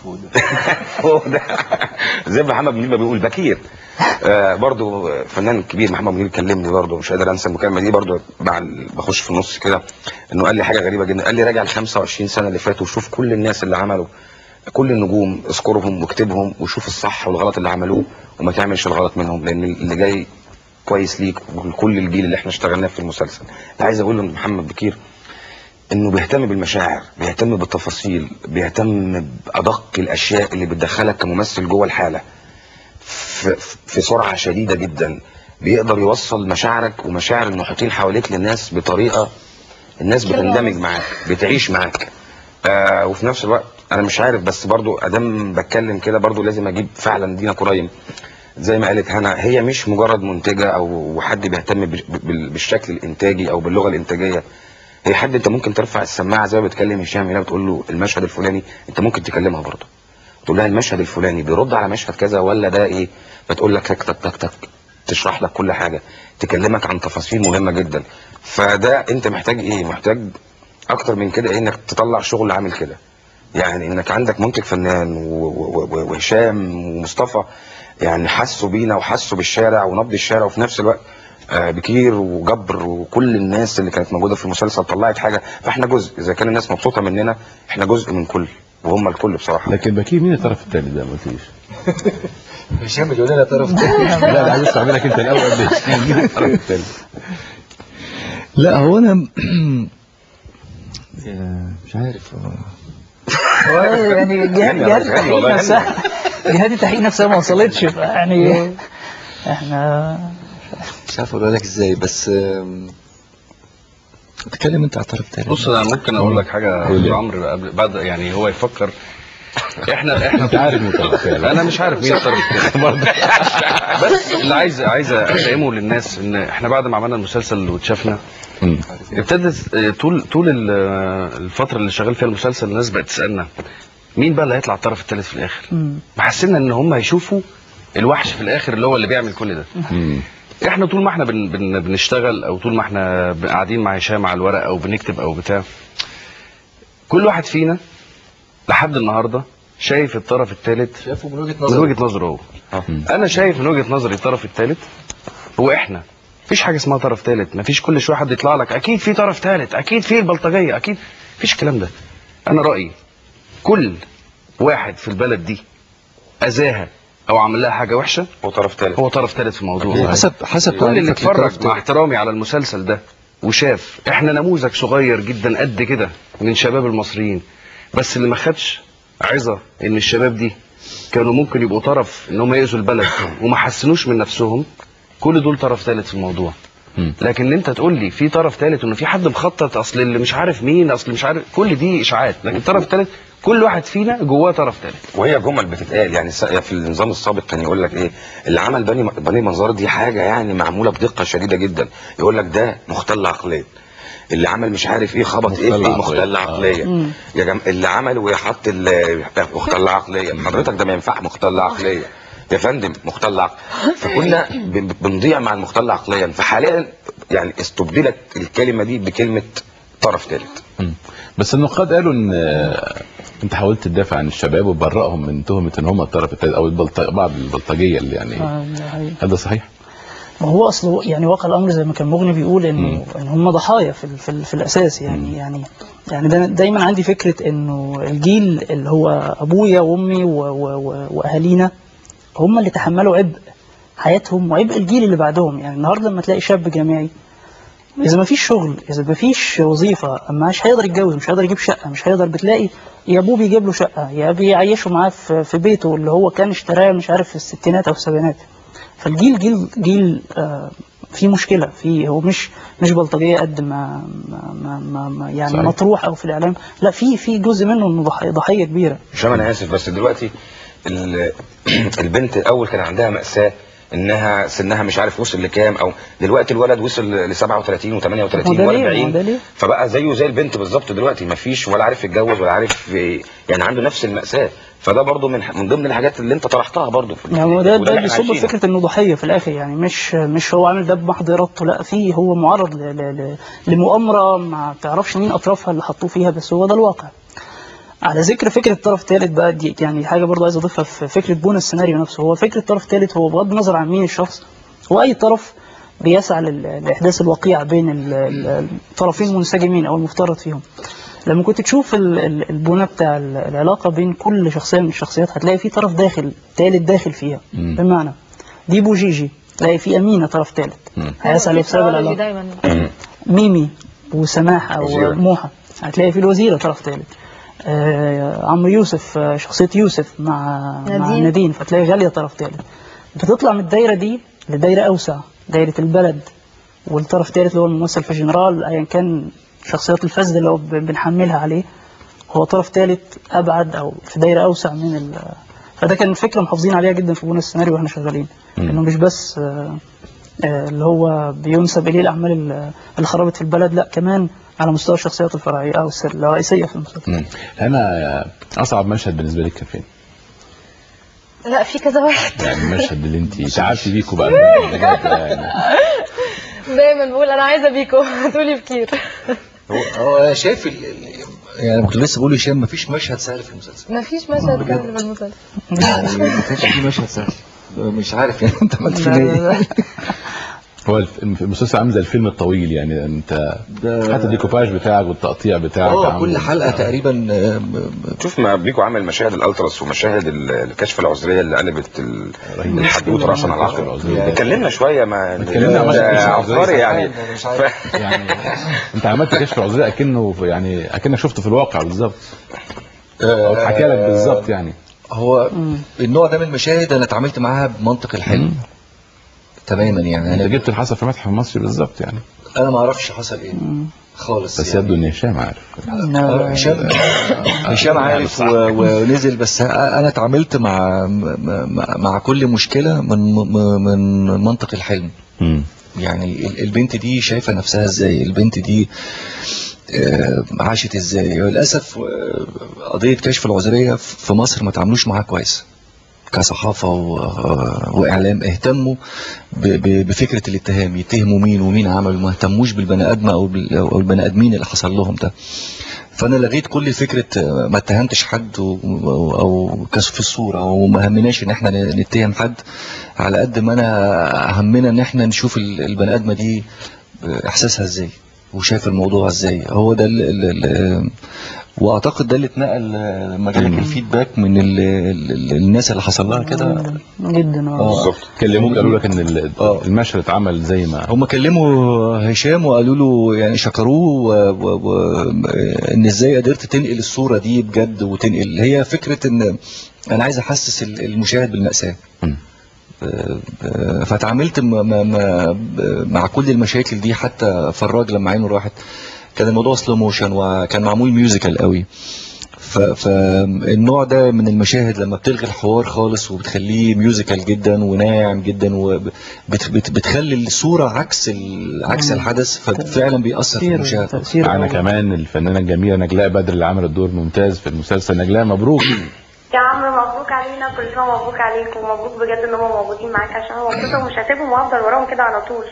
فودة. زي ما محمد منير ما بيقول بكير آه برضو فنان كبير محمد منير كلمني برضو مش قادر انسى المكالمه دي برضو مع بخش في النص كده انه قال لي حاجه غريبه جدا قال لي راجع ال 25 سنه اللي فاتوا وشوف كل الناس اللي عملوا كل النجوم اذكرهم واكتبهم وشوف الصح والغلط اللي عملوه وما تعملش الغلط منهم لان اللي جاي كويس ليك ولكل الجيل اللي احنا اشتغلناه في المسلسل اللي عايز اقول ان محمد بكير انه بيهتم بالمشاعر بيهتم بالتفاصيل بيهتم بادق الاشياء اللي بتدخلك كممثل جوه الحاله في, في سرعه شديده جدا بيقدر يوصل مشاعرك ومشاعر المحيطين حواليك للناس بطريقه الناس بتندمج معاك بتعيش معاك آه وفي نفس الوقت انا مش عارف بس برضو ادام بتكلم كده برضو لازم اجيب فعلا دينا كريم زي ما قالت هنا هي مش مجرد منتجه او حد بيهتم بال- بال- بالشكل الانتاجي او باللغه الانتاجيه هي حد انت ممكن ترفع السماعه زي ما بتكلم هشام هنا بتقول له المشهد الفلاني انت ممكن تكلمها برضه تقول لها المشهد الفلاني بيرد على مشهد كذا ولا ده ايه فتقول لك تك تك تك تك تشرح لك كل حاجه تكلمك عن تفاصيل مهمه جدا فده انت محتاج ايه محتاج اكتر من كده إيه؟ انك تطلع شغل عامل كده يعني انك عندك منتج فنان و- و- و- وهشام ومصطفى يعني حسوا بينا وحسوا بالشارع ونبض الشارع وفي نفس الوقت آه، بكير وجبر وكل الناس اللي كانت موجوده في المسلسل طلعت حاجه فاحنا جزء اذا كان الناس مبسوطه مننا احنا جزء من كل وهم الكل بصراحه لكن بكير مين الطرف الثالث ده ما قلتليش هشام بيقول لنا طرف لا لا عايز اسمع منك انت الاول ليش مين الطرف الثالث لا هو انا مش عارف هو يعني جهات غني يا جهات راجل، غني التحقيق والله، نفسها جهات التحقيق نفسها ما وصلتش يعني احنا مش عارف اقول لك ازاي بس آم، اتكلم انت على الطرف الثاني بص انا ممكن اقول لك حاجه قول لي. عمرو قبل بعد يعني هو يفكر احنا احنا انت عارف مين الطرف الثالث انا مش عارف مين الطرف الثالث برضه بس اللي عايز عايز افهمه للناس ان احنا بعد ما عملنا المسلسل واتشافنا مم. ابتدت آه، طول طول ال- آه، الفتره اللي شغال فيها المسلسل الناس بقت تسالنا مين بقى اللي هيطلع الطرف الثالث في الاخر مم. حسينا ان هم هيشوفوا الوحش في الاخر اللي هو اللي بيعمل كل ده مم. احنا طول ما احنا بن بن بنشتغل او طول ما احنا ب- قاعدين مع هشام على الورق او بنكتب او بتاع كل واحد فينا لحد النهارده شايف الطرف الثالث شافوا من وجهه من نظري وجهه نظره هو انا شايف من وجهه نظري الطرف الثالث هو احنا مفيش حاجه اسمها طرف ثالث مفيش كل شويه حد يطلع لك اكيد في طرف ثالث اكيد في البلطجيه اكيد مفيش الكلام ده انا رايي كل واحد في البلد دي اذاها او عمل لها حاجه وحشه هو طرف ثالث هو طرف ثالث في الموضوع حسب حسب كل اللي تعريفك للطرف اتفرج مع احترامي على المسلسل ده وشاف احنا نموذج صغير جدا قد كده من شباب المصريين بس اللي ما خدش عظه ان الشباب دي كانوا ممكن يبقوا طرف ان هم يأذوا البلد وما حسنوش من نفسهم كل دول طرف ثالث في الموضوع مم. لكن انت تقول لي في طرف ثالث انه في حد مخطط اصل اللي مش عارف مين اصل مش عارف كل دي اشاعات لكن الطرف الثالث كل واحد فينا جواه طرف ثالث وهي جمل بتتقال يعني س- في النظام السابق كان يقول لك ايه اللي عمل بني بني منظار دي حاجه يعني معموله بدقه شديده جدا يقول لك ده مختل عقليا اللي عمل مش عارف ايه خبط ايه في مختل ايه عقليا. مختل آه. عقليا يا جم... اللي عمل وحط ال- مختل عقليا حضرتك ده ما ينفع مختل عقليا يا فندم مختل عقل فكنا ب- بنضيع مع المختل عقليا فحاليا يعني استبدلت الكلمه دي بكلمه طرف ثالث مم. بس النقاد قالوا ان آه، انت حاولت تدافع عن الشباب وتبرئهم من تهمه ان هم الطرف الثالث او البلط... بعض البلطجيه اللي يعني آه، ده حقيقي. هل ده صحيح؟ ما هو اصله يعني واقع الامر زي ما كان مغني بيقول انه ان هم ضحايا في ال- في, ال- في الاساس يعني يعني يعني دا دايما عندي فكره انه الجيل اللي هو ابويا وامي و- و- و- واهالينا هم اللي تحملوا عبء حياتهم وعبء الجيل اللي بعدهم يعني النهارده لما تلاقي شاب جامعي اذا ما فيش شغل اذا ما فيش وظيفه مش هيقدر يتجوز مش هيقدر يجيب شقه مش هيقدر بتلاقي يا ابوه بيجيب له شقه يا بيعيشه معاه في في بيته اللي هو كان اشتراه مش عارف في الستينات او السبعينات فالجيل جيل جيل آه في مشكله في هو مش مش بلطجيه قد ما ما ما, ما, ما يعني صحيح. مطروح او في الاعلام لا في في جزء منه انه ضحيه ضحيه كبيره هشام انا اسف بس دلوقتي ال- البنت الاول كان عندها ماساه انها سنها مش عارف وصل لكام او دلوقتي الولد وصل ل 37 و38 هو ده ليه؟ هو ده و40 ليه؟ فبقى زيه زي البنت بالظبط دلوقتي ما فيش ولا عارف يتجوز ولا عارف يعني عنده نفس الماساه فده برضو من من ضمن الحاجات اللي انت طرحتها برضو في يعني هو ده وده ده اللي احنا بيصب عايشينه. فكره انه ضحيه في الاخر يعني مش مش هو عامل ده بمحض ارادته لا في هو معرض ل- ل- ل- لمؤامره ما تعرفش مين اطرافها اللي حطوه فيها بس هو ده الواقع على ذكر فكره طرف ثالث بقى دي يعني حاجه برضه عايز اضيفها في فكره بنى السيناريو نفسه هو فكره طرف ثالث هو بغض النظر عن مين الشخص هو اي طرف بيسعى لل- لاحداث الوقيعه بين ال- ال- الطرفين المنسجمين او المفترض فيهم لما كنت تشوف ال- ال- البنى بتاع ال- العلاقه بين كل شخصيه من الشخصيات هتلاقي في طرف داخل ثالث داخل فيها مم. بمعنى دي بوجيجي تلاقي في امينه طرف ثالث مم. هيسعى لافساد العلاقه دايما ميمي وسماح او وزيرة. موحى هتلاقي في الوزيره طرف ثالث آه عمرو يوسف آه شخصيه يوسف مع مع نادين. نادين فتلاقي غاليه طرف ثالث بتطلع من الدايره دي لدايره اوسع دايره البلد والطرف الثالث اللي هو الممثل في جنرال ايا كان الشخصيات الفاسده اللي هو ب- بنحملها عليه هو طرف ثالث ابعد او في دايره اوسع من ال فده كان فكره محافظين عليها جدا في بنى السيناريو واحنا شغالين انه مش بس آه، آه، اللي هو بينسب اليه الاعمال ال- اللي خربت في البلد لا كمان على مستوى الشخصيات الفرعيه او السر- الرئيسيه في المسلسل مم. انا اصعب مشهد بالنسبه لك كان فين؟ لا في كذا واحد يعني المشهد اللي انت تعبتي بيكوا بقى بجد يعني دايما بقول انا عايزه بيكو هتقولي بكير هو هو أنا شايف ال... ال- يعني كنت لسه بقول لهشام مفيش مشهد سهل في المسلسل مفيش مشهد بجد. سهل في المسلسل يعني ما كانش في مشهد سهل مش عارف يعني انت عملت فينا لا، لا، ايه لا. هو الف- المسلسل عامل زي الفيلم الطويل يعني انت ده- حتى الديكوباج بتاعك والتقطيع بتاعك اه عامل- كل حلقه تقريبا آه، ب- ب- شوف ما بيكو عمل مشاهد الالتراس ومشاهد ال- الكشف العذريه اللي قلبت ال- رهيب. الحدوته راسا على الكشف عقب العذرية. اتكلمنا شويه ما اتكلمنا عن ده الكشف العذرية. عبقري يعني مش عارف. ف- يعني انت عملت كشف عذري اكنه في- يعني اكنك شفته في الواقع بالظبط او اتحكى لك بالظبط يعني هو النوع ده من المشاهد انا اتعاملت معاها بمنطق الحلم تماما يعني انت انا جبت اللي حصل في متحف مصري بالظبط يعني انا ما اعرفش حصل ايه خالص بس يعني. يبدو ان هشام عارف آه، هشام هشام عارف و- ونزل بس انا اتعاملت مع مع- مع كل مشكله من من منطق الحلم مم. يعني ال- البنت دي شايفه نفسها ازاي البنت دي آه، عاشت ازاي للاسف آه، قضيه كشف العذريه في مصر ما تعاملوش معاها كويس كصحافه و... آه، واعلام اهتموا ب... ب... بفكره الاتهام يتهموا مين ومين عمل وما اهتموش بالبني ادم او بال... او البني ادمين اللي حصل لهم ده فانا لغيت كل فكره آه، ما اتهمتش حد و... او أو كشف الصوره وما همناش ان احنا ن- نتهم حد على قد ما انا همنا ان احنا نشوف ال- البني ادمه دي آه، احساسها ازاي وشايف الموضوع ازاي هو ده ال... ال... ال... واعتقد ده اللي اتنقل آه، لما جالك الفيدباك من ال... ال... ال- الناس اللي حصل لها كده جدا اه اه كلموك قالوا لك ان ال- آه. المشهد اتعمل زي ما هم كلموا هشام وقالوا له يعني شكروه و... و... و... ان ازاي قدرت تنقل الصوره دي بجد وتنقل هي فكره ان انا عايز احسس ال- المشاهد بالماساه مم. آه، آه، فتعاملت م- م- م- مع كل المشاكل دي حتى فراج لما عينه راحت كان الموضوع سلو موشن وكان معمول ميوزيكال قوي ف- فالنوع ده من المشاهد لما بتلغي الحوار خالص وبتخليه ميوزيكال جدا وناعم جدا وبتخلي الصوره عكس ال- عكس الحدث ففعلا بيأثر في تأثير المشاهد تأثير معنا أول. كمان الفنانه الجميله نجلاء بدر اللي عملت دور ممتاز في المسلسل نجلاء مبروك يا عمرو مبروك علينا كل سنه مبروك عليك ومبروك بجد ان هم موجودين معاك عشان انا مبسوطه ومش هسيبهم وافضل وراهم كده على طول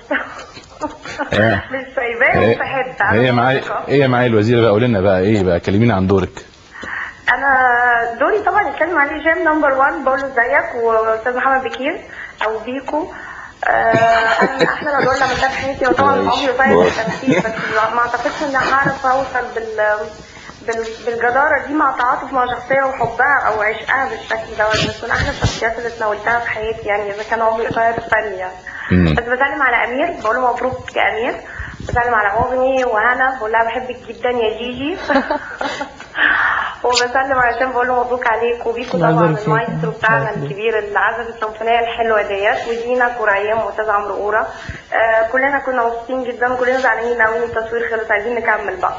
إيه. مش سايباهم في حته هي معايا هي معايا الوزيره بقى قول لنا بقى ايه بقى كلمينا عن دورك انا دوري طبعا اتكلم عليه هشام نمبر 1 بقول له ازيك واستاذ محمد بكير او بيكو آه انا من احلى الادوار اللي عملتها في حياتي وطبعا عمري قصير في التمثيل بس ما اعتقدش ان هعرف اوصل بال بال- بالجدارة دي مع تعاطف مع شخصية وحبها أو عشقها بالشكل دوت بس من أحلى الشخصيات اللي اتناولتها في حياتي يعني إذا كان عمري قصير فني يعني مم. بس بسلم على أمير بقول له مبروك يا أمير بسلم على أغني وهنا بقول لها بحبك جدا يا جيجي وبسلم على هشام بقول له مبروك عليك وبيكو الله طبعا يبارك فيك. المايسترو بتاعنا الكبير اللي عزف السيمفونيه الحلوه ديت ودينا كوريم واستاذ عمرو قوره آه كلنا كنا مبسوطين جدا وكلنا زعلانين قوي ان التصوير خلص عايزين نكمل بقى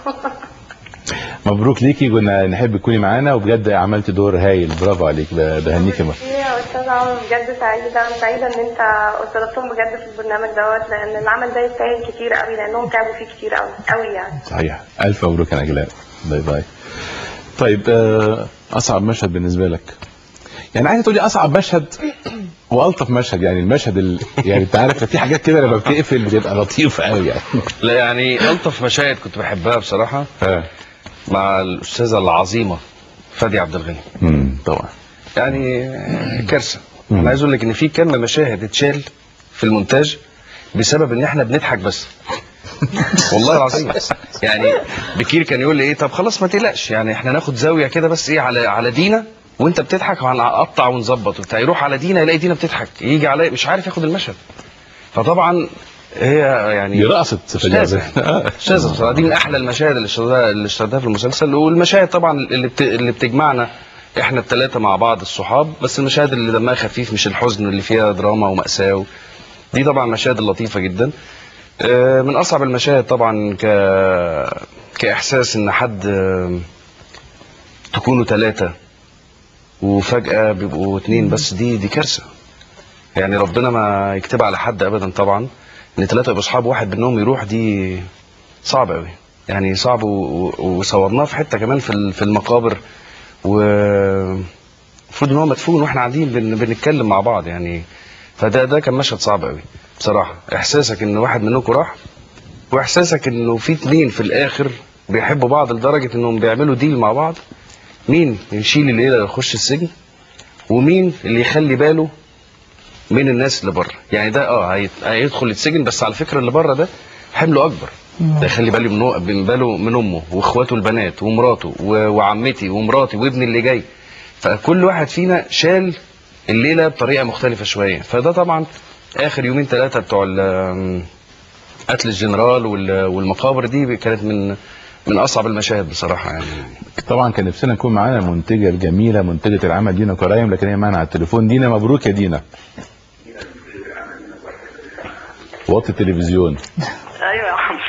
مبروك ليكي كنا نحب تكوني معانا وبجد عملت دور هايل برافو عليك ب- بهنيكي بقى. يا استاذ عمرو بجد سعيده انا سعيده ان انت استضفتهم بجد في البرنامج دوت لان العمل ده يستاهل كتير قوي لانهم تعبوا فيه كتير قوي قوي يعني صحيح الف مبروك يا نجلاء باي باي طيب آه، اصعب مشهد بالنسبه لك يعني عايزه تقولي اصعب مشهد والطف مشهد يعني المشهد ال... يعني انت عارف في حاجات كده لما بتقفل بتبقى لطيفه قوي يعني لا يعني الطف مشاهد كنت بحبها بصراحه اه مع الاستاذه العظيمه فادي عبد الغني امم طبعا يعني كارثه مم. انا عايز اقول لك ان في كم مشاهد اتشال في المونتاج بسبب ان احنا بنضحك بس والله العظيم يعني بكير كان يقول لي ايه طب خلاص ما تقلقش يعني احنا ناخد زاويه كده بس ايه على على دينا وانت بتضحك وهنقطع ونظبط وبتاع يروح على دينا يلاقي دينا بتضحك يجي علي مش عارف ياخد المشهد فطبعا هي يعني دي رقصت في استاذه الجبل. استاذه بصراحه دي من احلى المشاهد اللي اشتغلتها اللي اشتغلتها في المسلسل والمشاهد طبعا اللي بت... اللي بتجمعنا احنا الثلاثه مع بعض الصحاب بس المشاهد اللي دمها خفيف مش الحزن اللي فيها دراما ومأساة و... دي طبعا مشاهد لطيفه جدا آه، من اصعب المشاهد طبعا ك كاحساس ان حد آه، تكونوا ثلاثه وفجاه بيبقوا اتنين بس دي دي كارثه يعني ربنا ما يكتبها على حد ابدا طبعا ان ثلاثه يبقوا اصحاب واحد منهم يروح دي صعب قوي يعني صعب و- و- وصورناه في حته كمان في ال- في المقابر و المفروض ان هو مدفون واحنا قاعدين بن... بنتكلم مع بعض يعني فده ده كان مشهد صعب قوي بصراحه احساسك ان واحد منكم راح واحساسك انه في اتنين في الاخر بيحبوا بعض لدرجه انهم بيعملوا ديل مع بعض مين يشيل الليله يخش السجن ومين اللي يخلي باله من الناس اللي بره يعني ده اه هيت- هيدخل السجن بس على فكره اللي بره ده حمله اكبر ده يخلي بالي من من باله من امه واخواته البنات ومراته و- وعمتي ومراتي وابني اللي جاي فكل واحد فينا شال الليله بطريقه مختلفه شويه فده طبعا اخر يومين ثلاثه بتوع ال- قتل الجنرال وال- والمقابر دي كانت من من اصعب المشاهد بصراحه يعني طبعا كان نفسنا نكون معانا المنتجه الجميله منتجه العمل دينا كرايم لكن هي معانا على التليفون دينا مبروك يا دينا وطي التلفزيون ايوه يا عم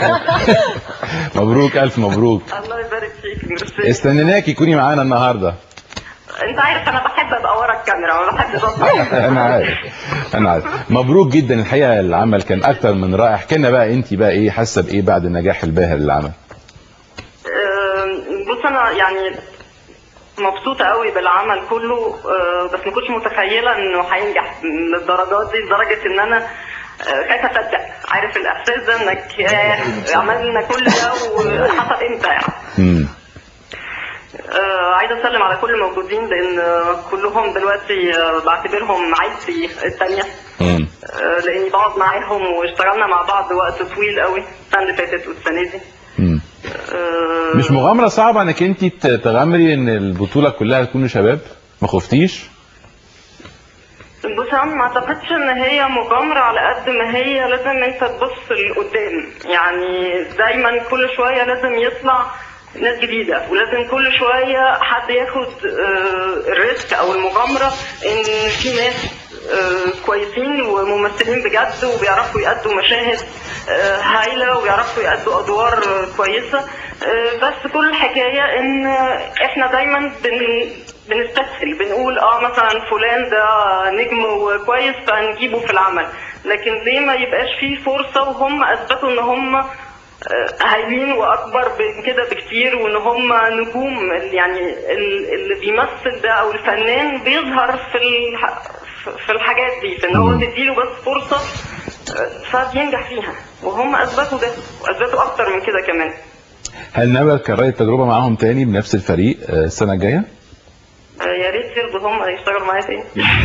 مبروك الف مبروك الله يبارك فيك ميرسي استنيناكي تكوني معانا النهارده انت عارف انا بحب ابقى ورا الكاميرا ما بحبش اطلع انا عارف انا عارف مبروك جدا الحقيقه العمل كان اكتر من رائع احكي لنا بقى انت بقى ايه حاسه بايه بعد النجاح الباهر للعمل أم، بص انا يعني مبسوطة قوي بالعمل كله أه، بس ما كنتش متخيلة انه هينجح للدرجات دي لدرجة ان انا أه، خايفة اصدق عارف الاحساس ده انك ياه، عملنا كل ده وحصل امتى يعني امم آه، عايزه اسلم على كل الموجودين لان آه، كلهم دلوقتي آه، بعتبرهم عيلتي الثانيه امم لاني بقعد معاهم واشتغلنا مع بعض وقت طويل قوي السنه اللي فاتت والسنه دي امم آه، مش مغامره صعبه انك انت ت- تغامري ان البطوله كلها تكون شباب ما خفتيش بص انا ما اعتقدش ان هي مغامره على قد ما هي لازم انت تبص لقدام يعني دايما كل شويه لازم يطلع ناس جديده ولازم كل شويه حد ياخد آه، الريسك او المغامره ان في ناس آه، كويسين وممثلين بجد وبيعرفوا يأدوا مشاهد آه، هايله وبيعرفوا يأدوا ادوار آه، كويسه آه، بس كل الحكايه ان احنا دايما بن بنستسهل بنقول اه مثلا فلان ده نجم وكويس فنجيبه في العمل لكن ليه ما يبقاش فيه فرصة وهم اثبتوا ان هم آه، هايلين واكبر من كده بكتير وان هم نجوم يعني ال- اللي بيمثل ده او الفنان بيظهر في الح- في الحاجات دي في ان هو تديله بس فرصة آه، فبينجح فيها وهم اثبتوا ده واثبتوا اكتر من كده كمان هل ناوي تكرري التجربه معاهم تاني بنفس الفريق آه، السنه الجايه آه، يا ريت يرضوا هم يشتغلوا معايا تاني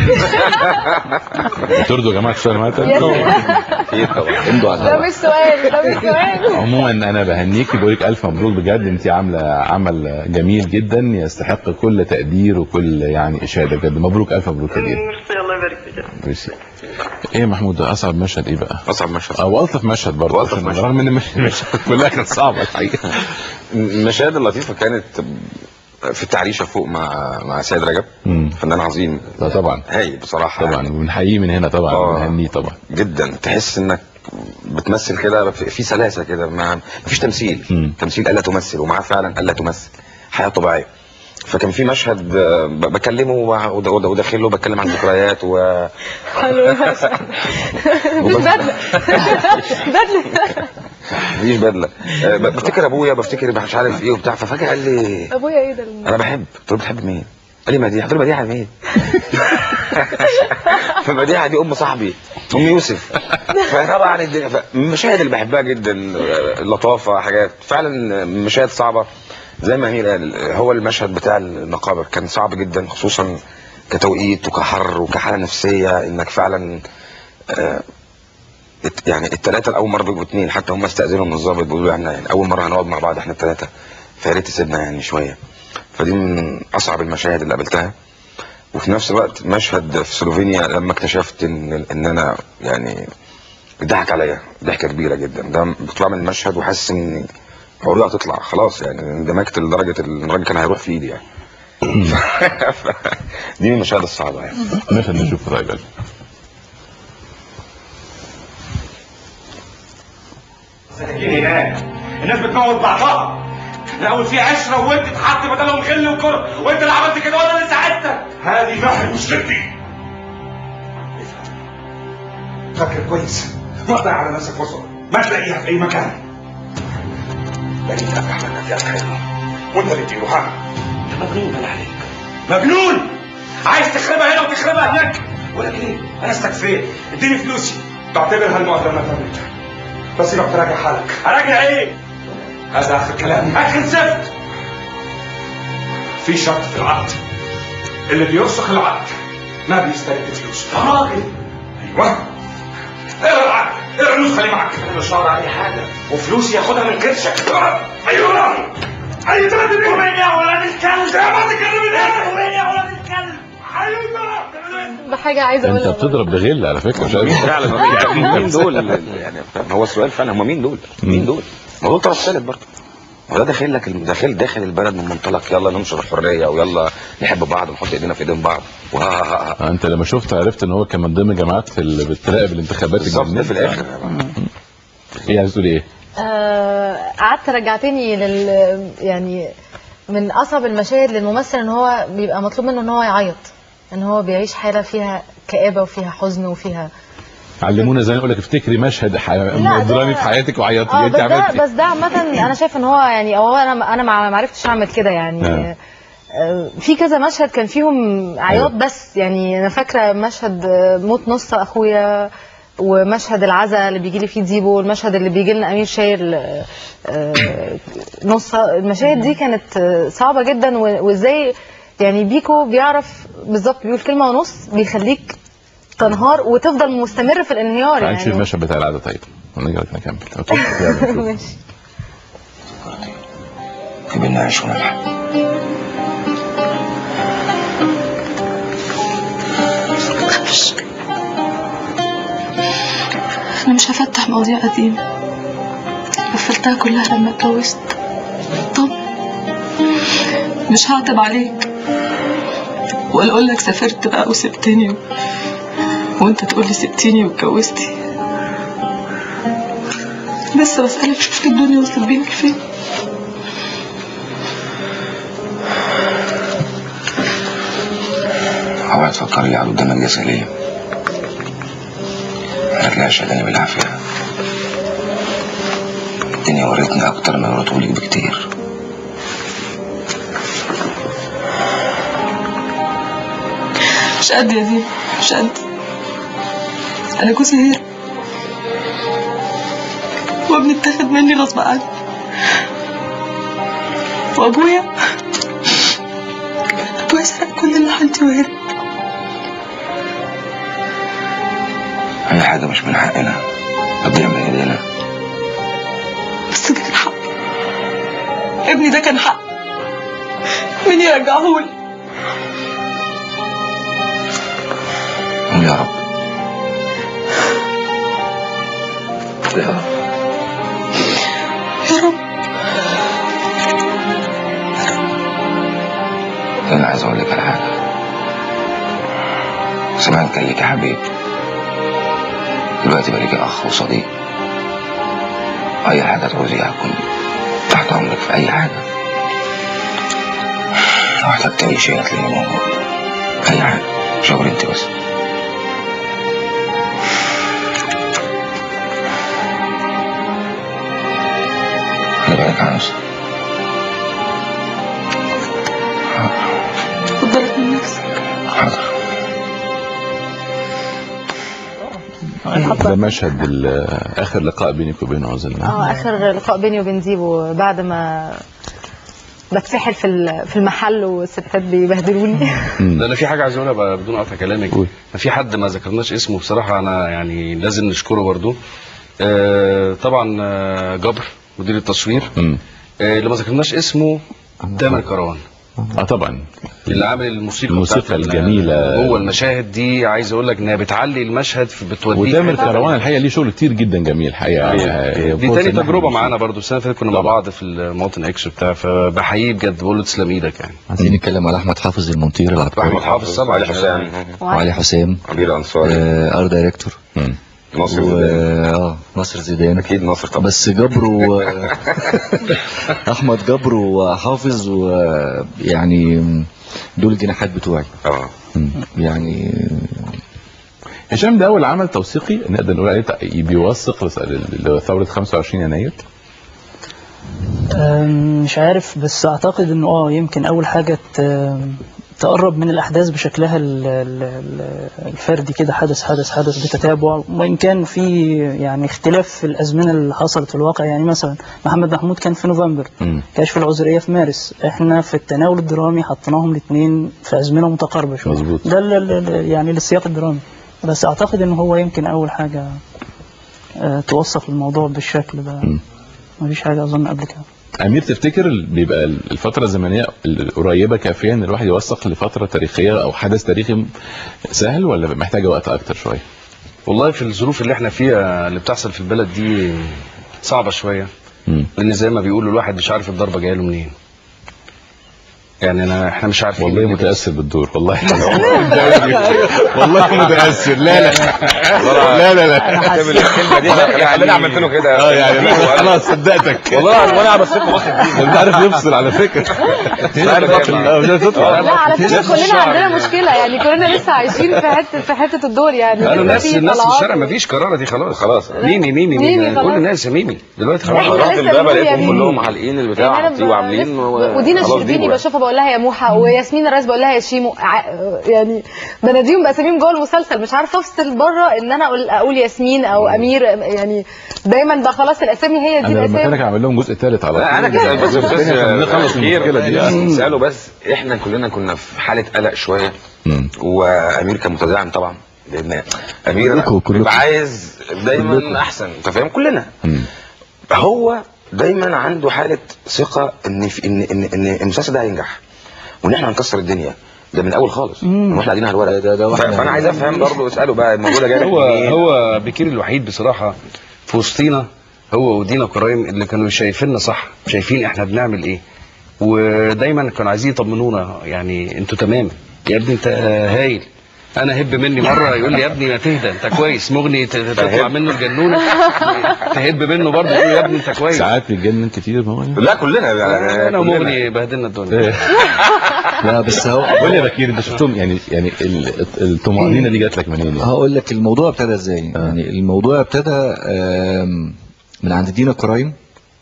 ترضوا يا جماعه تشتغلوا معايا تاني اكيد طبعا امضوا على ده مش سؤال ده مش سؤال عموما انا بهنيكي بقول لك الف مبروك بجد انت عامله عمل جميل جدا يستحق كل تقدير وكل يعني اشاده بجد مبروك الف مبروك يا دينا ميرسي الله يبارك فيك ميرسي ايه يا محمود ده اصعب مشهد ايه بقى؟ اصعب مشهد او الطف مشهد برضه وألطف عشان مشهد. رغم ان المش- المشاهد كلها كانت صعبه الحقيقه المشاهد اللطيفه كانت في التعريشه فوق مع مع سيد رجب مم. فنان عظيم لا طبعا هايل بصراحه طبعا يعني. وبنحييه من هنا طبعا آه. بنهنيه طبعا جدا تحس انك بتمثل كده في في سلاسه كده ما مفيش تمثيل مم. تمثيل الا تمثل ومعاه فعلا الا تمثل حياه طبيعيه فكان في مشهد آه، ب- بكلمه وع- ود- ود- وداخله بتكلم عن ذكريات و حلو المشهد مفيش بدله بدله مفيش بدله آه، ب- بفتكر ابويا بفتكر مش عارف ايه وبتاع ففجاه قال لي ابويا ايه ده الم- انا بحب قلت له بتحب مين؟ قال لي مديحه قلت له مديحه مين؟ فمديحه دي ام صاحبي ام يوسف فطبعا الدنيا ف- من المشاهد اللي بحبها جدا لطافه حاجات فعلا مشاهد صعبه زي ما امير قال هو المشهد بتاع المقابر كان صعب جدا خصوصا كتوقيت وكحر وكحاله نفسيه انك فعلا آه، الت- يعني الثلاثه الاول مره بيبقوا اثنين حتى هم استاذنوا من الضابط بيقولوا احنا يعني اول مره هنقعد مع بعض احنا الثلاثه فيا ريت تسيبنا يعني شويه فدي من اصعب المشاهد اللي قابلتها وفي نفس الوقت مشهد في سلوفينيا لما اكتشفت ان ان انا يعني ضحك عليا ضحكه كبيره جدا ده كنت بعمل المشهد وحاسس ان عروضها هتطلع خلاص يعني اندمجت لدرجه ان الراجل كان هيروح في ايدي يعني ف- دي من المشاهد الصعبه يعني مشهد نشوفه طيب دي هناك الناس بتموت بعضها الاول في عشره وانت اتحط بدلهم غل وكره وانت اللي عملت كده وانا اللي ساعدتك هذه مهل مشكلتي فاكر كويس ما تضيع على نفسك فرصه ما تلاقيها في اي مكان لكن افتح لك يا خير وانت اللي تجيبه ها انت مجنون انا عليك مجنون عايز تخربها هنا وتخربها هناك ولكن ايه انا استكفيت اديني فلوسي بعتبر هالمقدمه تمت بس يبقى تراجع حالك اراجع ايه هذا اخر كلامي اخر زفت في شرط في العقد اللي بيرسخ العقد ما بيسترد فلوسه يا راجل ايوه اقرا العقد اقرا النسخه اللي معك انا مش هقرا اي حاجه وفلوسي ياخدها من كرشك ايوه اي ترد وين يا ولاد الكلب يا ما تتكلم من وين يا ولاد الكلب ايوه بحاجه عايزه انت اقولها بتضرب بغل على فكره مش عارف فعلا مين دول يعني فاهم؟ هو السؤال فعلا هم مين دول؟ مين دول؟ ما دول طرف ثالث برضه هو ده داخل لك داخل داخل البلد من منطلق يلا ننشر الحريه ويلا نحب بعض ونحط ايدينا في ايدين بعض وها ها ها انت لما شفت عرفت ان هو كان من ضمن جماعات في اللي بتراقب الانتخابات بالظبط ده في الجديدة. الاخر ايه عايز تقول ايه؟ آه، قعدت رجعتني لل يعني من اصعب المشاهد للممثل ان هو بيبقى مطلوب منه ان هو يعيط ان هو بيعيش حاله فيها كآبه وفيها حزن وفيها علمونا ازاي نقول لك افتكري مشهد ح... ده- درامي في حياتك وعيطتي اه انت بس ده عملتي بس ده عامة انا شايفه ان هو يعني هو انا انا ما ما عرفتش اعمل كده يعني آه. آه، في كذا مشهد كان فيهم عياط بس يعني انا فاكره مشهد آه، موت نص اخويا ومشهد العزاء اللي بيجي لي فيه ديبو والمشهد اللي بيجي لنا امير شايل آه، آه، نص المشاهد دي كانت آه، صعبه جدا و- وازاي يعني بيكو بيعرف بالظبط بيقول كلمه ونص بيخليك تنهار وتفضل مستمر في الانهيار تعال نشوف يعني المشهد بتاع العاده طيب ونرجع لك نكمل أوكي؟ يلا نشوف. ماشي في بينا عيش ونلحق تخافش أنا مش هفتح مواضيع قديمة قفلتها كلها لما اتجوزت طب مش هعتب عليك ولا أقول لك سافرت بقى وسبتني و... وأنت تقول لي سبتيني واتجوزتي بس بسألك شفت الدنيا وصلت بينا لفين اوعى تفكري لي على قدامك دي سليم هتلاقي شغالي بالعافية الدنيا وريتني أكتر من وريتهولك بكتير مش قد يا زين مش قد انا جوزي هير وابني اتاخد مني غصب عني وابويا ابويا سرق كل اللي عندي وهرب أي حاجة مش من حقنا تضيع من إيدينا بس ده كان حق ابني ده كان حق مين يرجعهولي قول يا رب يا رب يا رب أنا عايز أقول لك على حاجة سمعت كان ليكي حبيب دلوقتي بقى ليكي أخ وصديق أي حاجة تعوزيها هكون تحت أمرك في أي حاجة لو احتجت أي شيء هتلاقيني موجود أي حاجة شاور أنت بس خلي بالك على نفسك خد بالك من نفسك حاضر ده مشهد ال- اخر لقاء بينك وبين عزلنا اه اخر لقاء بيني وبين ديبو بعد ما بتسحل في ال- في المحل والستات بيبهدلوني ده انا في حاجه عايز اقولها بقى بدون قطع كلامك في حد ما ذكرناش اسمه بصراحه انا يعني لازم نشكره برضو آه طبعا آه جبر مدير التصوير آه اللي ما ذكرناش اسمه تامر كروان اه طبعا اللي عامل الموسيقى الموسيقى بتاعت ال- الجميلة. جوه المشاهد دي عايز اقول لك انها بتعلي المشهد في بتوديه في وتامر حتة كروان الحقيقه ليه شغل كتير جدا جميل الحقيقه هي دي فرصة تاني إن إحنا تجربه نشوف. معانا برضو السنه اللي فاتت كنا مع بعض في المواطن اكس بتاع فبحييه بجد بقول له تسلم ايدك يعني عايزين نتكلم على احمد حافظ المونتير العبقري احمد حافظ طبعا علي حسام وعلي حسام عبير أنصاري آه ار دايركتور ناصر و... زيدان. اه ناصر زيدان اكيد ناصر طبعا بس جبر و احمد جبر وحافظ ويعني دول الجناحات بتوعي اه يعني هشام ده اول عمل توثيقي نقدر نقول عليه بيوثق لس- لثوره 25 يناير أم، مش عارف بس اعتقد انه اه يمكن اول حاجه ت- تقرب من الاحداث بشكلها ال- ال- ال- الفردي كده حدث حدث حدث بتتابع وان كان في يعني اختلاف في الازمنه اللي حصلت في الواقع يعني مثلا محمد محمود كان في نوفمبر كشف العذريه في مارس احنا في التناول الدرامي حطيناهم الاثنين في ازمنه متقاربه شويه مظبوط ده ال- ال- ال- يعني للسياق الدرامي بس اعتقد ان هو يمكن اول حاجه آه، توثق الموضوع بالشكل ده مفيش حاجه اظن قبل كده امير تفتكر ال- بيبقى الفتره الزمنيه القريبه كافيه ان الواحد يوثق لفتره تاريخيه او حدث تاريخي سهل ولا محتاجه وقت اكتر شويه والله في الظروف اللي احنا فيها اللي بتحصل في البلد دي صعبة شوية لان زي ما بيقولوا الواحد مش عارف الضربة جايه له منين يعني انا احنا مش عارفين والله متاثر بالدور والله والله متاثر لا لا لا لا لا اعتبر الكلمه دي يعني انا عملت له كده اه يعني لا، خلاص صدقتك والله وانا عم بسيبه واخد ده مش عارف يفصل على فكره مش عارف يطلع مش عارف يطلع لا على فكره كلنا عندنا مشكله يعني كلنا لسه عايشين في حته في حته الدور يعني انا لسه الناس في الناس في طلعات الشارع مفيش قرارة دي خلاص خلاص ميمي ميمي ميمي ميمي خلاص. كل الناس يا ميمي دلوقتي خلاص إحنا رحت لسه الباب بنقول لقيتهم يعني- كلهم معلقين البتاع يعني أنا ب- وعاملين و- ودينا خلاص الشربيني بيجوا. بشوفها بقول لها يا موحى وياسمين الرئيس بقول لها يا شيمو ع- يعني بناديهم باساميهم جوه المسلسل مش عارفه افصل بره ان انا اقول اقول ياسمين او امير يعني دايما بقى خلاص الاسامي هي دي انا لما الاسامي كانك اعمل لهم جزء ثالث على لا انا طول. كده بس بس الدنيا نخلص المشكله دي آه. اساله بس احنا كلنا كنا في حاله قلق شويه وامير كان متزعم طبعا لان امير كلكم- كلكم. بيبقى عايز دايما كلكم. احسن انت فاهم كلنا هو دايما عنده حاله ثقه ان في ان ان ان المسلسل ده هينجح وان احنا هنكسر الدنيا ده من اول خالص واحنا قاعدين على الورق ده- ده ف- واحنا- فانا عايز افهم برضه اساله بقى الموضوع ده جاي هو منين؟ هو بكير الوحيد بصراحة في وسطينا هو ودينا كرايم اللي كانوا شايفيننا صح شايفين احنا بنعمل ايه ودايما كانوا عايزين يطمنونا يعني انتوا تمام يا ابني انت هايل انا هب مني مره يقول لي يا ابني ما تهدى انت كويس مغني ت- تطلع منه الجنونه تهب منه برضه يقول لي يا ابني انت كويس ساعات بيتجنن كتير ما هو لا كلنا يعني انا كلنا. ومغني بهدلنا الدنيا لا بس هو قول لي يا بكير انت شفتهم يعني يعني ال- الطمانينه دي جات لك منين؟ يعني؟ هقول لك الموضوع ابتدى ازاي يعني الموضوع ابتدى آم، من عند دينا كرايم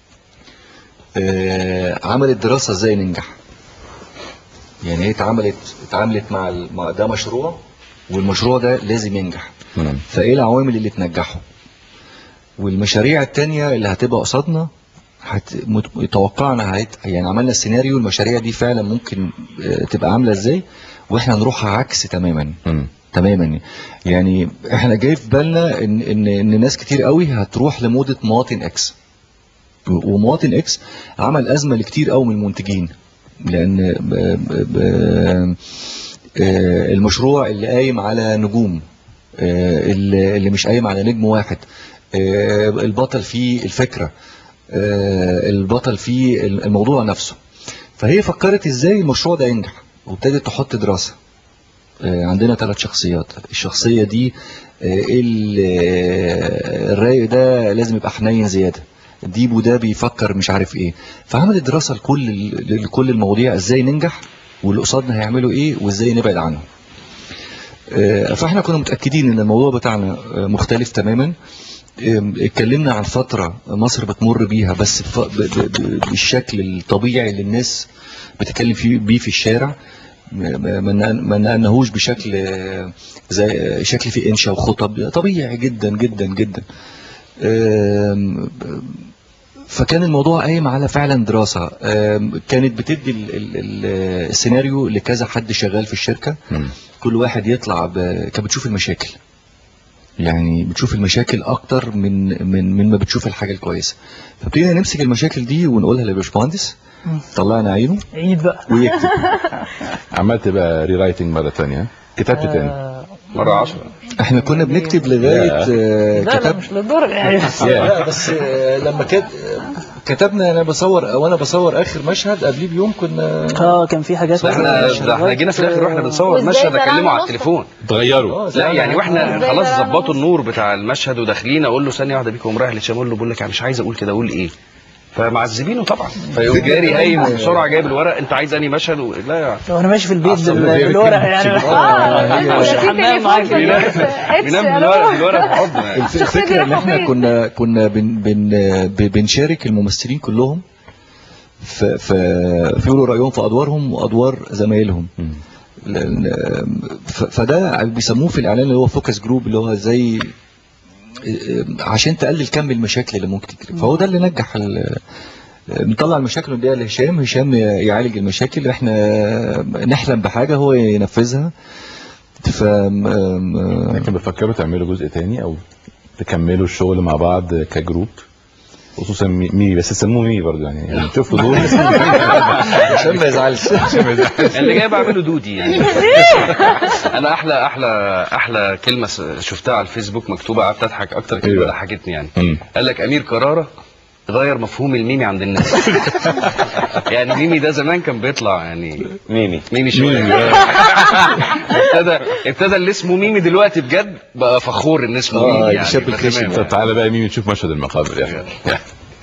آه، عملت دراسة ازاي ننجح يعني هي اتعملت اتعاملت مع ال- مع ده مشروع والمشروع ده لازم ينجح مم. فايه العوامل اللي تنجحه والمشاريع التانية اللي هتبقى قصادنا هت... مت- توقعنا هيت... يعني عملنا السيناريو المشاريع دي فعلا ممكن آه، تبقى عاملة ازاي واحنا نروحها عكس تماما مم. تماما يعني احنا جاي في بالنا ان ان ان ناس كتير قوي هتروح لموضه مواطن اكس و- ومواطن اكس عمل ازمه لكتير قوي من المنتجين لان ب ب ب آه، المشروع اللي قايم على نجوم آه، اللي اللي مش قايم على نجم واحد آه، البطل فيه الفكره آه، البطل فيه الموضوع نفسه فهي فكرت ازاي المشروع ده ينجح وابتدت تحط دراسه آه، عندنا ثلاث شخصيات الشخصية دي آه، ال- آه، الرايق ده لازم يبقى حنين زيادة ديبو ده بيفكر مش عارف ايه فعملت دراسة لكل ال- لكل المواضيع ازاي ننجح واللي قصادنا هيعملوا ايه وازاي نبعد عنهم آه، فاحنا كنا متأكدين ان الموضوع بتاعنا آه، مختلف تماما آم، اتكلمنا عن فترة مصر بتمر بيها بس بف- ب- ب- ب- بالشكل الطبيعي اللي الناس بتتكلم فيه بيه في الشارع ما ما- ما نقلناهوش بشكل آه، زي آه، شكل فيه انشا وخطب طبيعي جدا جدا جدا آم، فكان الموضوع قايم على فعلا دراسة آم، كانت بتدي ال- ال- ال- السيناريو لكذا حد شغال في الشركة كل واحد يطلع ب... كانت بتشوف المشاكل يعني بتشوف المشاكل اكتر من من من ما بتشوف الحاجه الكويسه فابتدينا نمسك المشاكل دي ونقولها للباشمهندس طلعنا عينه عيد بقى ويكتب عملت بقى ري رايتنج مره ثانيه كتبت تاني آه، مره 10 احنا كنا بنكتب لغايه آه، لا لا كتب مش للدرجه يعني بس لا بس آه، لما كت... كتبنا انا بصور وانا بصور اخر مشهد قبليه بيوم كنا اه كان في حاجات ده احنا ده احنا جينا في الاخر واحنا بنصور وإزاي المشهد زرعنا اكلمه على نص؟ التليفون اتغيروا لا يعني واحنا إزاي خلاص زرعنا ظبطوا نص؟ النور بتاع المشهد وداخلين اقول له ثانيه واحده بيكم قوم رايح للشام اقول له بقول لك انا مش عايز اقول كده اقول ايه فمعذبينه طبعا فيقوم جاري قايم بسرعه جايب الورق انت عايز انهي مشهد و... لا يا وانا ماشي في البيت أصل بال- هي بالورق يعني اه مش في الحمام معاك تليفون في البيت. إكس بينام يا بالورق رب. بالورق في حضنه يعني الف- الشخصية دي الفكره ان راحوا احنا فين؟ كنا كنا بن بن ب- بنشارك الممثلين كلهم ف ف فيقولوا رايهم في ادوارهم وادوار زمايلهم لأن- ف- فده بيسموه في الاعلان اللي هو فوكس جروب اللي هو زي عشان تقلل كم المشاكل اللي ممكن تجري فهو ده اللي نجح ال- نطلع المشاكل ونبيعها لهشام هشام يعالج المشاكل احنا نحلم بحاجه هو ينفذها ف لكن بتفكروا تعملوا جزء تاني او تكملوا الشغل مع بعض كجروب خصوصا مي مي- بس تسموه مي برضه يعني يعني تشوفوا دول عشان ما يزعلش اللي جاي بعمله دودي يعني انا احلى احلى احلى كلمه س- شفتها على الفيسبوك مكتوبه قعدت اضحك اكتر كلمه أيوة. ضحكتني يعني مم. قال لك امير كراره غير مفهوم الميمي عند الناس يعني ميمي ده زمان كان بيطلع يعني ميمي ميمي شويه ابتدى ابتدى اللي اسمه ميمي دلوقتي بجد بقى فخور ان اسمه آه، ميمي يعني يشاب فتمام الخشن. يعني. طب تعالى بقى مين نشوف مشهد المقابر يا اخي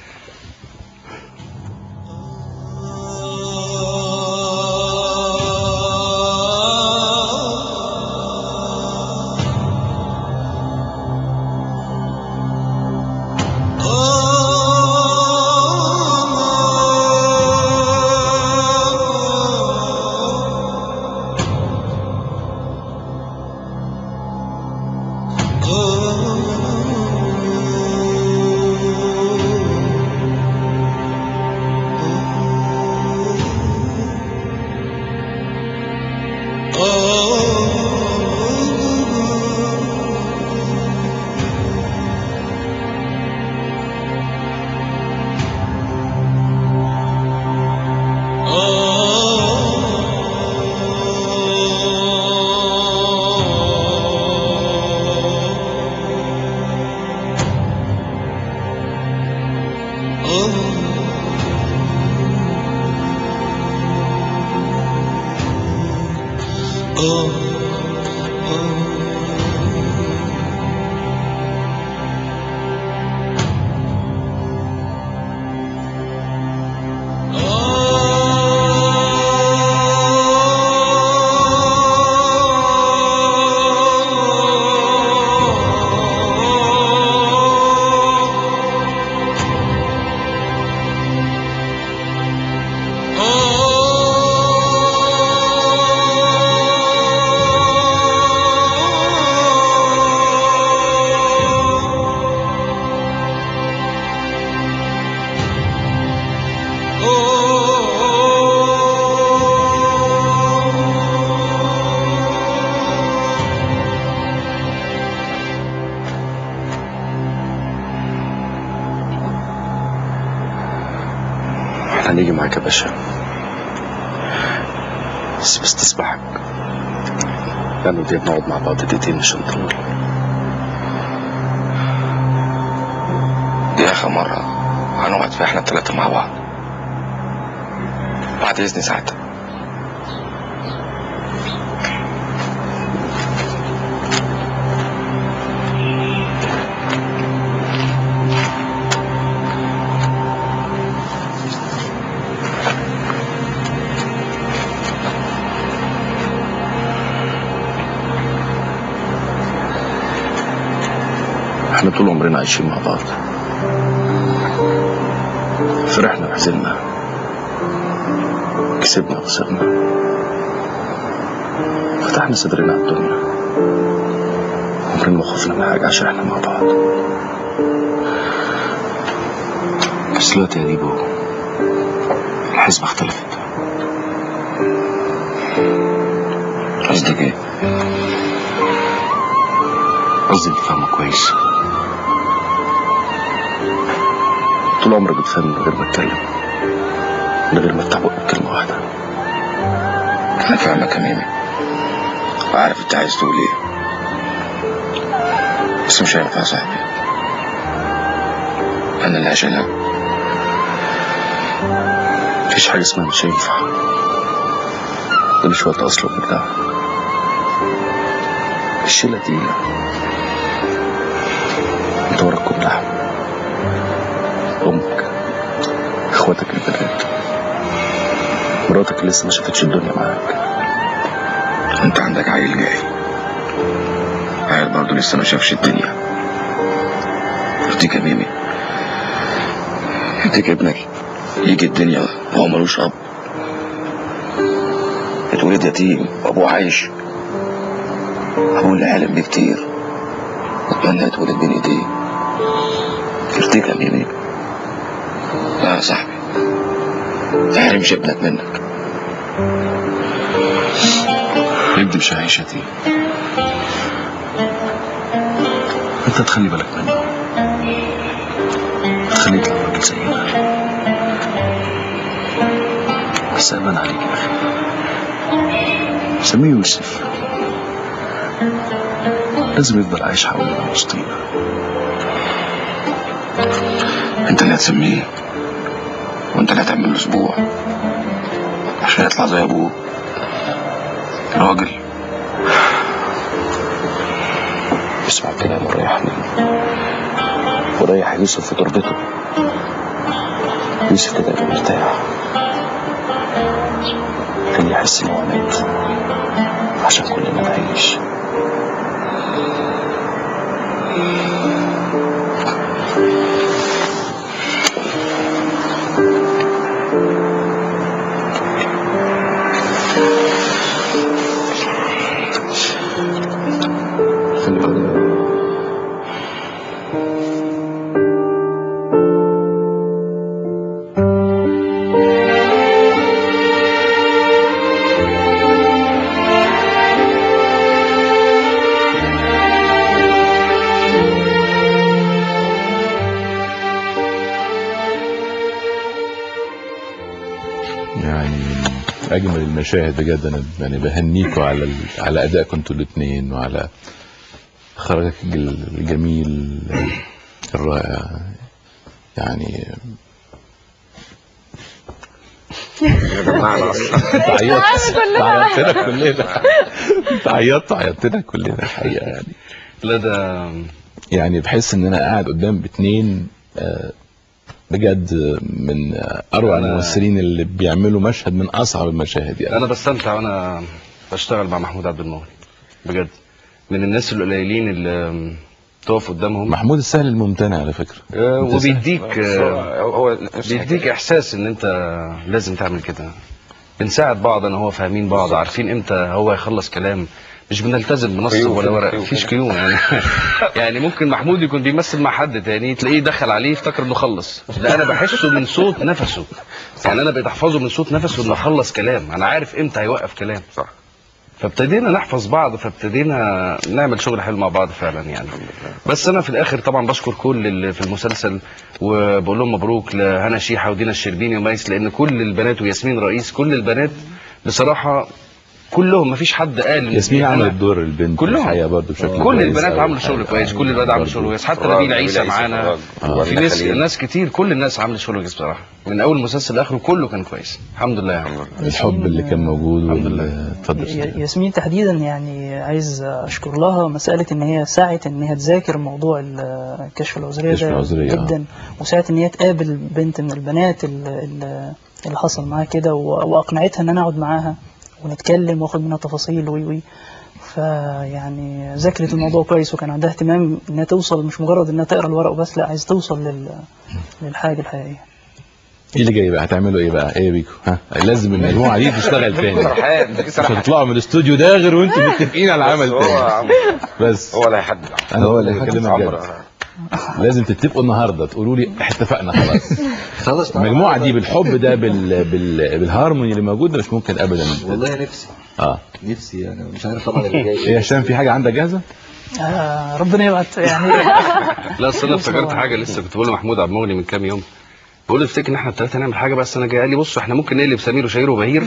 هنيجي معاك يا باشا بس بستصبحك لأنه دي بنقعد مع بعض دقيقتين مش هنطول دي آخر مرة هنقعد فيها احنا التلاتة مع بعض بعد إذن ساعتها احنا طول عمرنا عايشين مع بعض فرحنا وحزننا كسبنا وخسرنا فتحنا صدرنا على الدنيا عمرنا ما خفنا من حاجة عشان احنا مع بعض بس دلوقتي يا ديبو الحسبة اختلفت قصدك ايه؟ قصدي انت فاهمه كويس طول عمرك بتفهم من غير ما اتكلم من غير ما افتح بقى بكلمه واحده أنا فاهمك يا ميمي وعارف أنت عايز تقول إيه بس مش هينفع يا صاحبي انا اللي هشيلها مفيش حاجة اسمها مش هينفع ده مش وقت اصله بالله الشيلة تقيلة انت وراك كل لحم امك اخواتك البنات مراتك لسه ما شافتش الدنيا معاك انت عندك عيل جاي عيل برضه لسه ما شافش الدنيا يرضيك يا ميمي يرضيك ابنك يجي الدنيا وهو ملوش اب اتولد يتيم وابوه عايش ابوه اللي حلم بيه كتير واتمنى يتولد بين ايديه يرضيك يا ميمي لا يا صاحبي ما يحرمش ابنك منك ابني مش هيعيش يتيم انت تخلي بالك منه تخليه يطلع راجل زينا بس امان عليك يا اخي سميه يوسف لازم يفضل عايش حولنا وسطينا انت اللي هتسميه وانت اللي هتعمل له اسبوع عشان يطلع زي ابوه راجل اسمع كلام وريحني وريح يوسف في تربته يوسف كده يبقى مرتاح خليه يحس ان هو مات عشان كلنا نعيش خلي بالك يعني اجمل المشاهد بجد انا يعني بهنيكوا على ال... على ادائكم انتوا الاثنين وعلى خرجك الجل- الجميل الرائع يعني يا جماعه انا اصلا انت عيطت كلنا. انت عيطتنا كلنا انت عيطت عيطتنا كلنا الحقيقه يعني لا ده يعني بحس ان انا قاعد قدام اتنين آه، بجد من آه، اروع أنا- الممثلين اللي بيعملوا مشهد من اصعب المشاهد يعني انا بستمتع وانا بشتغل مع محمود عبد المغني بجد من الناس القليلين اللي تقف قدامهم محمود السهل الممتنع على فكره آه، أنت وبيديك آه، هو بيديك احساس ان انت لازم تعمل كده بنساعد بعض انا هو فاهمين بعض عارفين امتى هو يخلص كلام مش بنلتزم بنص قيوم ولا كده، ورق قيوم مفيش كده. قيوم يعني يعني ممكن محمود يكون بيمثل مع حد تاني تلاقيه دخل عليه افتكر انه خلص ده انا بحسه من صوت نفسه يعني انا بقيت احفظه من صوت نفسه انه خلص كلام انا عارف امتى هيوقف كلام صح فابتدينا نحفظ بعض فابتدينا نعمل شغل حلو مع بعض فعلا يعني بس انا في الاخر طبعا بشكر كل اللي في المسلسل وبقول لهم مبروك لهنا شيحه ودينا الشربيني وميس لان كل البنات وياسمين رئيس كل البنات بصراحه كلهم مفيش حد قال إن ياسمين أنا- عملت دور البنت كلهم. الحقيقه برضه بشكل كل كويس البنات أوي عملوا شغل الحقيقة. كويس كل الولاد عملوا شغل كويس حتى فراج، نبيل عيسى نبيل عيسى معانا فراج، في وأمينة ناس خليل. ناس كتير كل الناس عملت شغل كويس بصراحه من اول مسلسل لاخره كله كان كويس الحمد لله يعني. الحب اللي كان موجود الحمد وال- لله. اتفضل ي- سيدي. ياسمين تحديدا يعني عايز اشكر لها مساله ان هي سعت ان هي تذاكر موضوع ال- كشف العذريه كشف ده العذرية، آه. جدا وسعت ان هي تقابل بنت من البنات ال- ال- اللي حصل معاها كده و- واقنعتها ان انا اقعد معاها ونتكلم واخد منها تفاصيل وي وي فيعني ذاكرت الموضوع كويس وكان عندها اهتمام انها توصل مش مجرد انها تقرا الورق وبس لا عايز توصل لل... للحاجه الحقيقيه ايه اللي جاي بقى هتعملوا ايه بقى ايه يا بيكو ها لازم المجموعه دي تشتغل تاني سرحان مش سرحان هتطلعوا من الاستوديو ده غير وانتم متفقين على عمل هو تاني عمرو بس هو اللي هيحدد انا هو اللي هيحدد بكلمك عمرو جد لازم تتفقوا النهارده تقولوا لي اتفقنا خلاص خلاص تعالى. المجموعه دي بالحب ده بال... بال... بالهارموني اللي موجود ده مش ممكن ابدا والله نفسي اه نفسي يعني مش عارف طبعا اللي جاي ايه يا هشام في حاجه عندك جاهزه آه ربنا يبعت يعني لا اصل انا افتكرت حاجه لسه كنت بقول لمحمود عبد المغني من كام يوم بقول له افتكر ان احنا الثلاثه نعمل حاجه بس انا جاي قال لي بصوا احنا ممكن نقلب سمير وشهير وبهير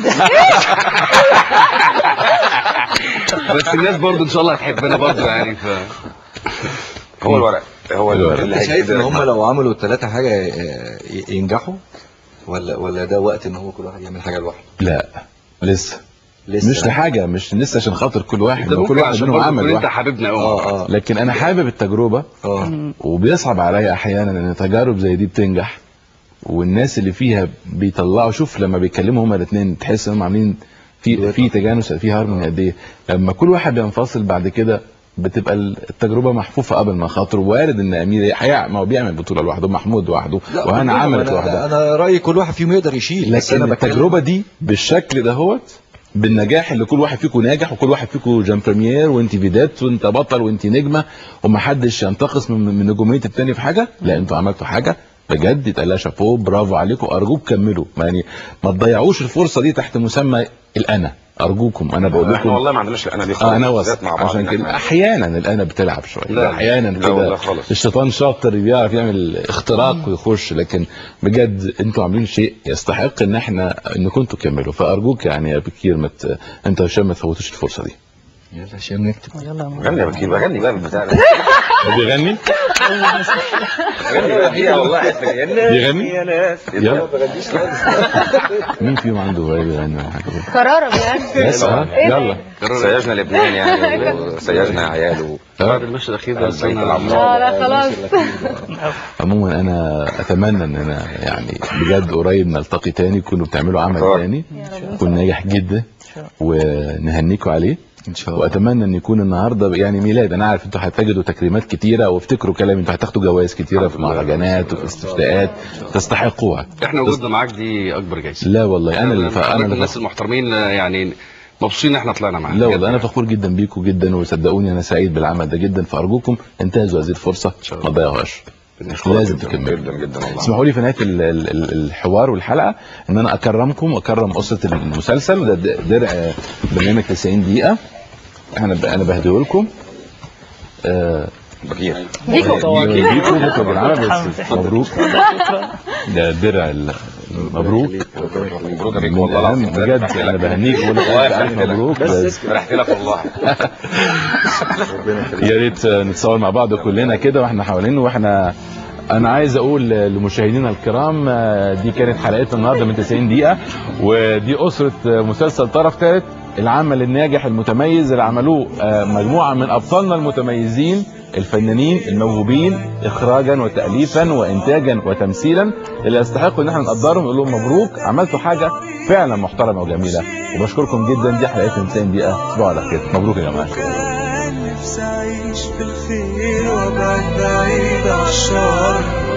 بس الناس برضو ان شاء الله هتحبنا برضو يعني ف هو الورق هو الورق. اللي انت شايف ان هيجذبك هم معاه. لو عملوا ثلاثة حاجة آه، ي- ينجحوا ولا ولا ده وقت ان هو كل واحد يعمل حاجة لوحده لا لسه لسه. مش لحاجه مش لسه عشان خاطر كل واحد ده ما كل ممكن واحد عشان منهم برضه عمل تكون انت واحد حبيبنا قوي اه اه لكن انا حابب التجربه اه وبيصعب عليا احيانا ان تجارب زي دي بتنجح والناس اللي فيها بيطلعوا شوف لما بيتكلموا هما الاثنين تحس انهم عاملين في في تجانس في هارموني قد ايه لما كل واحد بينفصل بعد كده بتبقى التجربه محفوفه قبل ما خاطره وارد ان امير هيع- ما هو بيعمل بطوله لوحده محمود لوحده لا، وهنا كلهم. عملت أنا- لوحدها انا رايي كل واحد فيهم يقدر يشيل بس لكن أنا بتكلم- التجربه دي بالشكل دهوت بالنجاح اللي كل واحد فيكم ناجح وكل واحد فيكم جان بريمير وانت فيدات وانت بطل وانت نجمه ومحدش ينتقص من, من نجوميه التاني في حاجه لا انتوا عملتوا حاجه بجد يتقال لها شابوه برافو عليكم ارجوك كملوا يعني ما تضيعوش الفرصه دي تحت مسمى الانا ارجوكم انا بقول احنا لكم والله ما عندناش انا دي آه خالص انا بالذات وسط مع بعض عشان إن كده إحنا- احيانا الانا بتلعب شويه لا، احيانا لا كده والله خالص. الشيطان شاطر بيعرف يعمل اختراق ويخش لكن بجد انتوا عاملين شيء يستحق ان احنا انكم تكملوا فارجوك يعني يا بكير مت... انت وهشام ما تفوتوش الفرصه دي يلا عشان نكتب يلا يا ماما. غني يا بكير بغني بقى بالبتاع ده بيغني غني بقى فيها والله حتة. يا ناس بيغني؟ يا ناس يلا. ما بغنيش خالص مين فيهم عنده هوايه بيغني ولا حاجه قرارة يعني بس ها يلا سياجنا لبنان يعني وسياجنا عيال بعد المشهد الاخير ده بس انا اه لا خلاص عموما انا اتمنى ان انا يعني بجد قريب نلتقي تاني تكونوا بتعملوا عمل آه. تاني يكون ناجح جدا ونهنيكوا عليه ان شاء الله واتمنى ان يكون النهارده يعني ميلاد انا عارف انتوا هتجدوا تكريمات كتيره وافتكروا كلامي انتوا هتاخدوا جوائز كتيره في مهرجانات وفي استفتاءات تستحقوها احنا وجودنا معاك دي اكبر جايزه لا والله انا اللي ف... انا انا اللي الناس فخور. المحترمين يعني مبسوطين ان احنا طلعنا معاك لا والله انا فخور جدا بيكم جدا وصدقوني انا سعيد بالعمل ده جدا فارجوكم انتهزوا هذه الفرصه ما تضيعوهاش لازم تكملوا جدا جدا والله اسمحوا لي في نهايه ال- ال- ال- الحوار والحلقه ان انا اكرمكم واكرم اسره المسلسل وده د- درع برنامج 90 دقيقه انا ب- انا بهديه لكم آه، بكير بيكو بيكو ممكن بالعربي بس مبروك ده درع ال- مبروك مبروك يا بيك من والله الأهم العظيم بجد انا بهنيك بقول لك الف مبروك بس فرحت لك والله يا ريت نتصور مع بعض كلنا كده واحنا حوالينه واحنا انا عايز اقول لمشاهدينا الكرام آه، دي كانت حلقتنا النهارده من 90 دقيقه ودي اسره آه، مسلسل طرف ثالث العمل الناجح المتميز اللي عملوه آه، مجموعه من ابطالنا المتميزين الفنانين الموهوبين اخراجا وتاليفا وانتاجا وتمثيلا اللي يستحقوا ان احنا نقدرهم نقول لهم مبروك عملتوا حاجه فعلا محترمه وجميله وبشكركم جدا دي حلقتنا 90 دقيقه تصبحوا على خير مبروك يا جماعه نفسي أعيش في الخير وأبعد بعيد عن الشر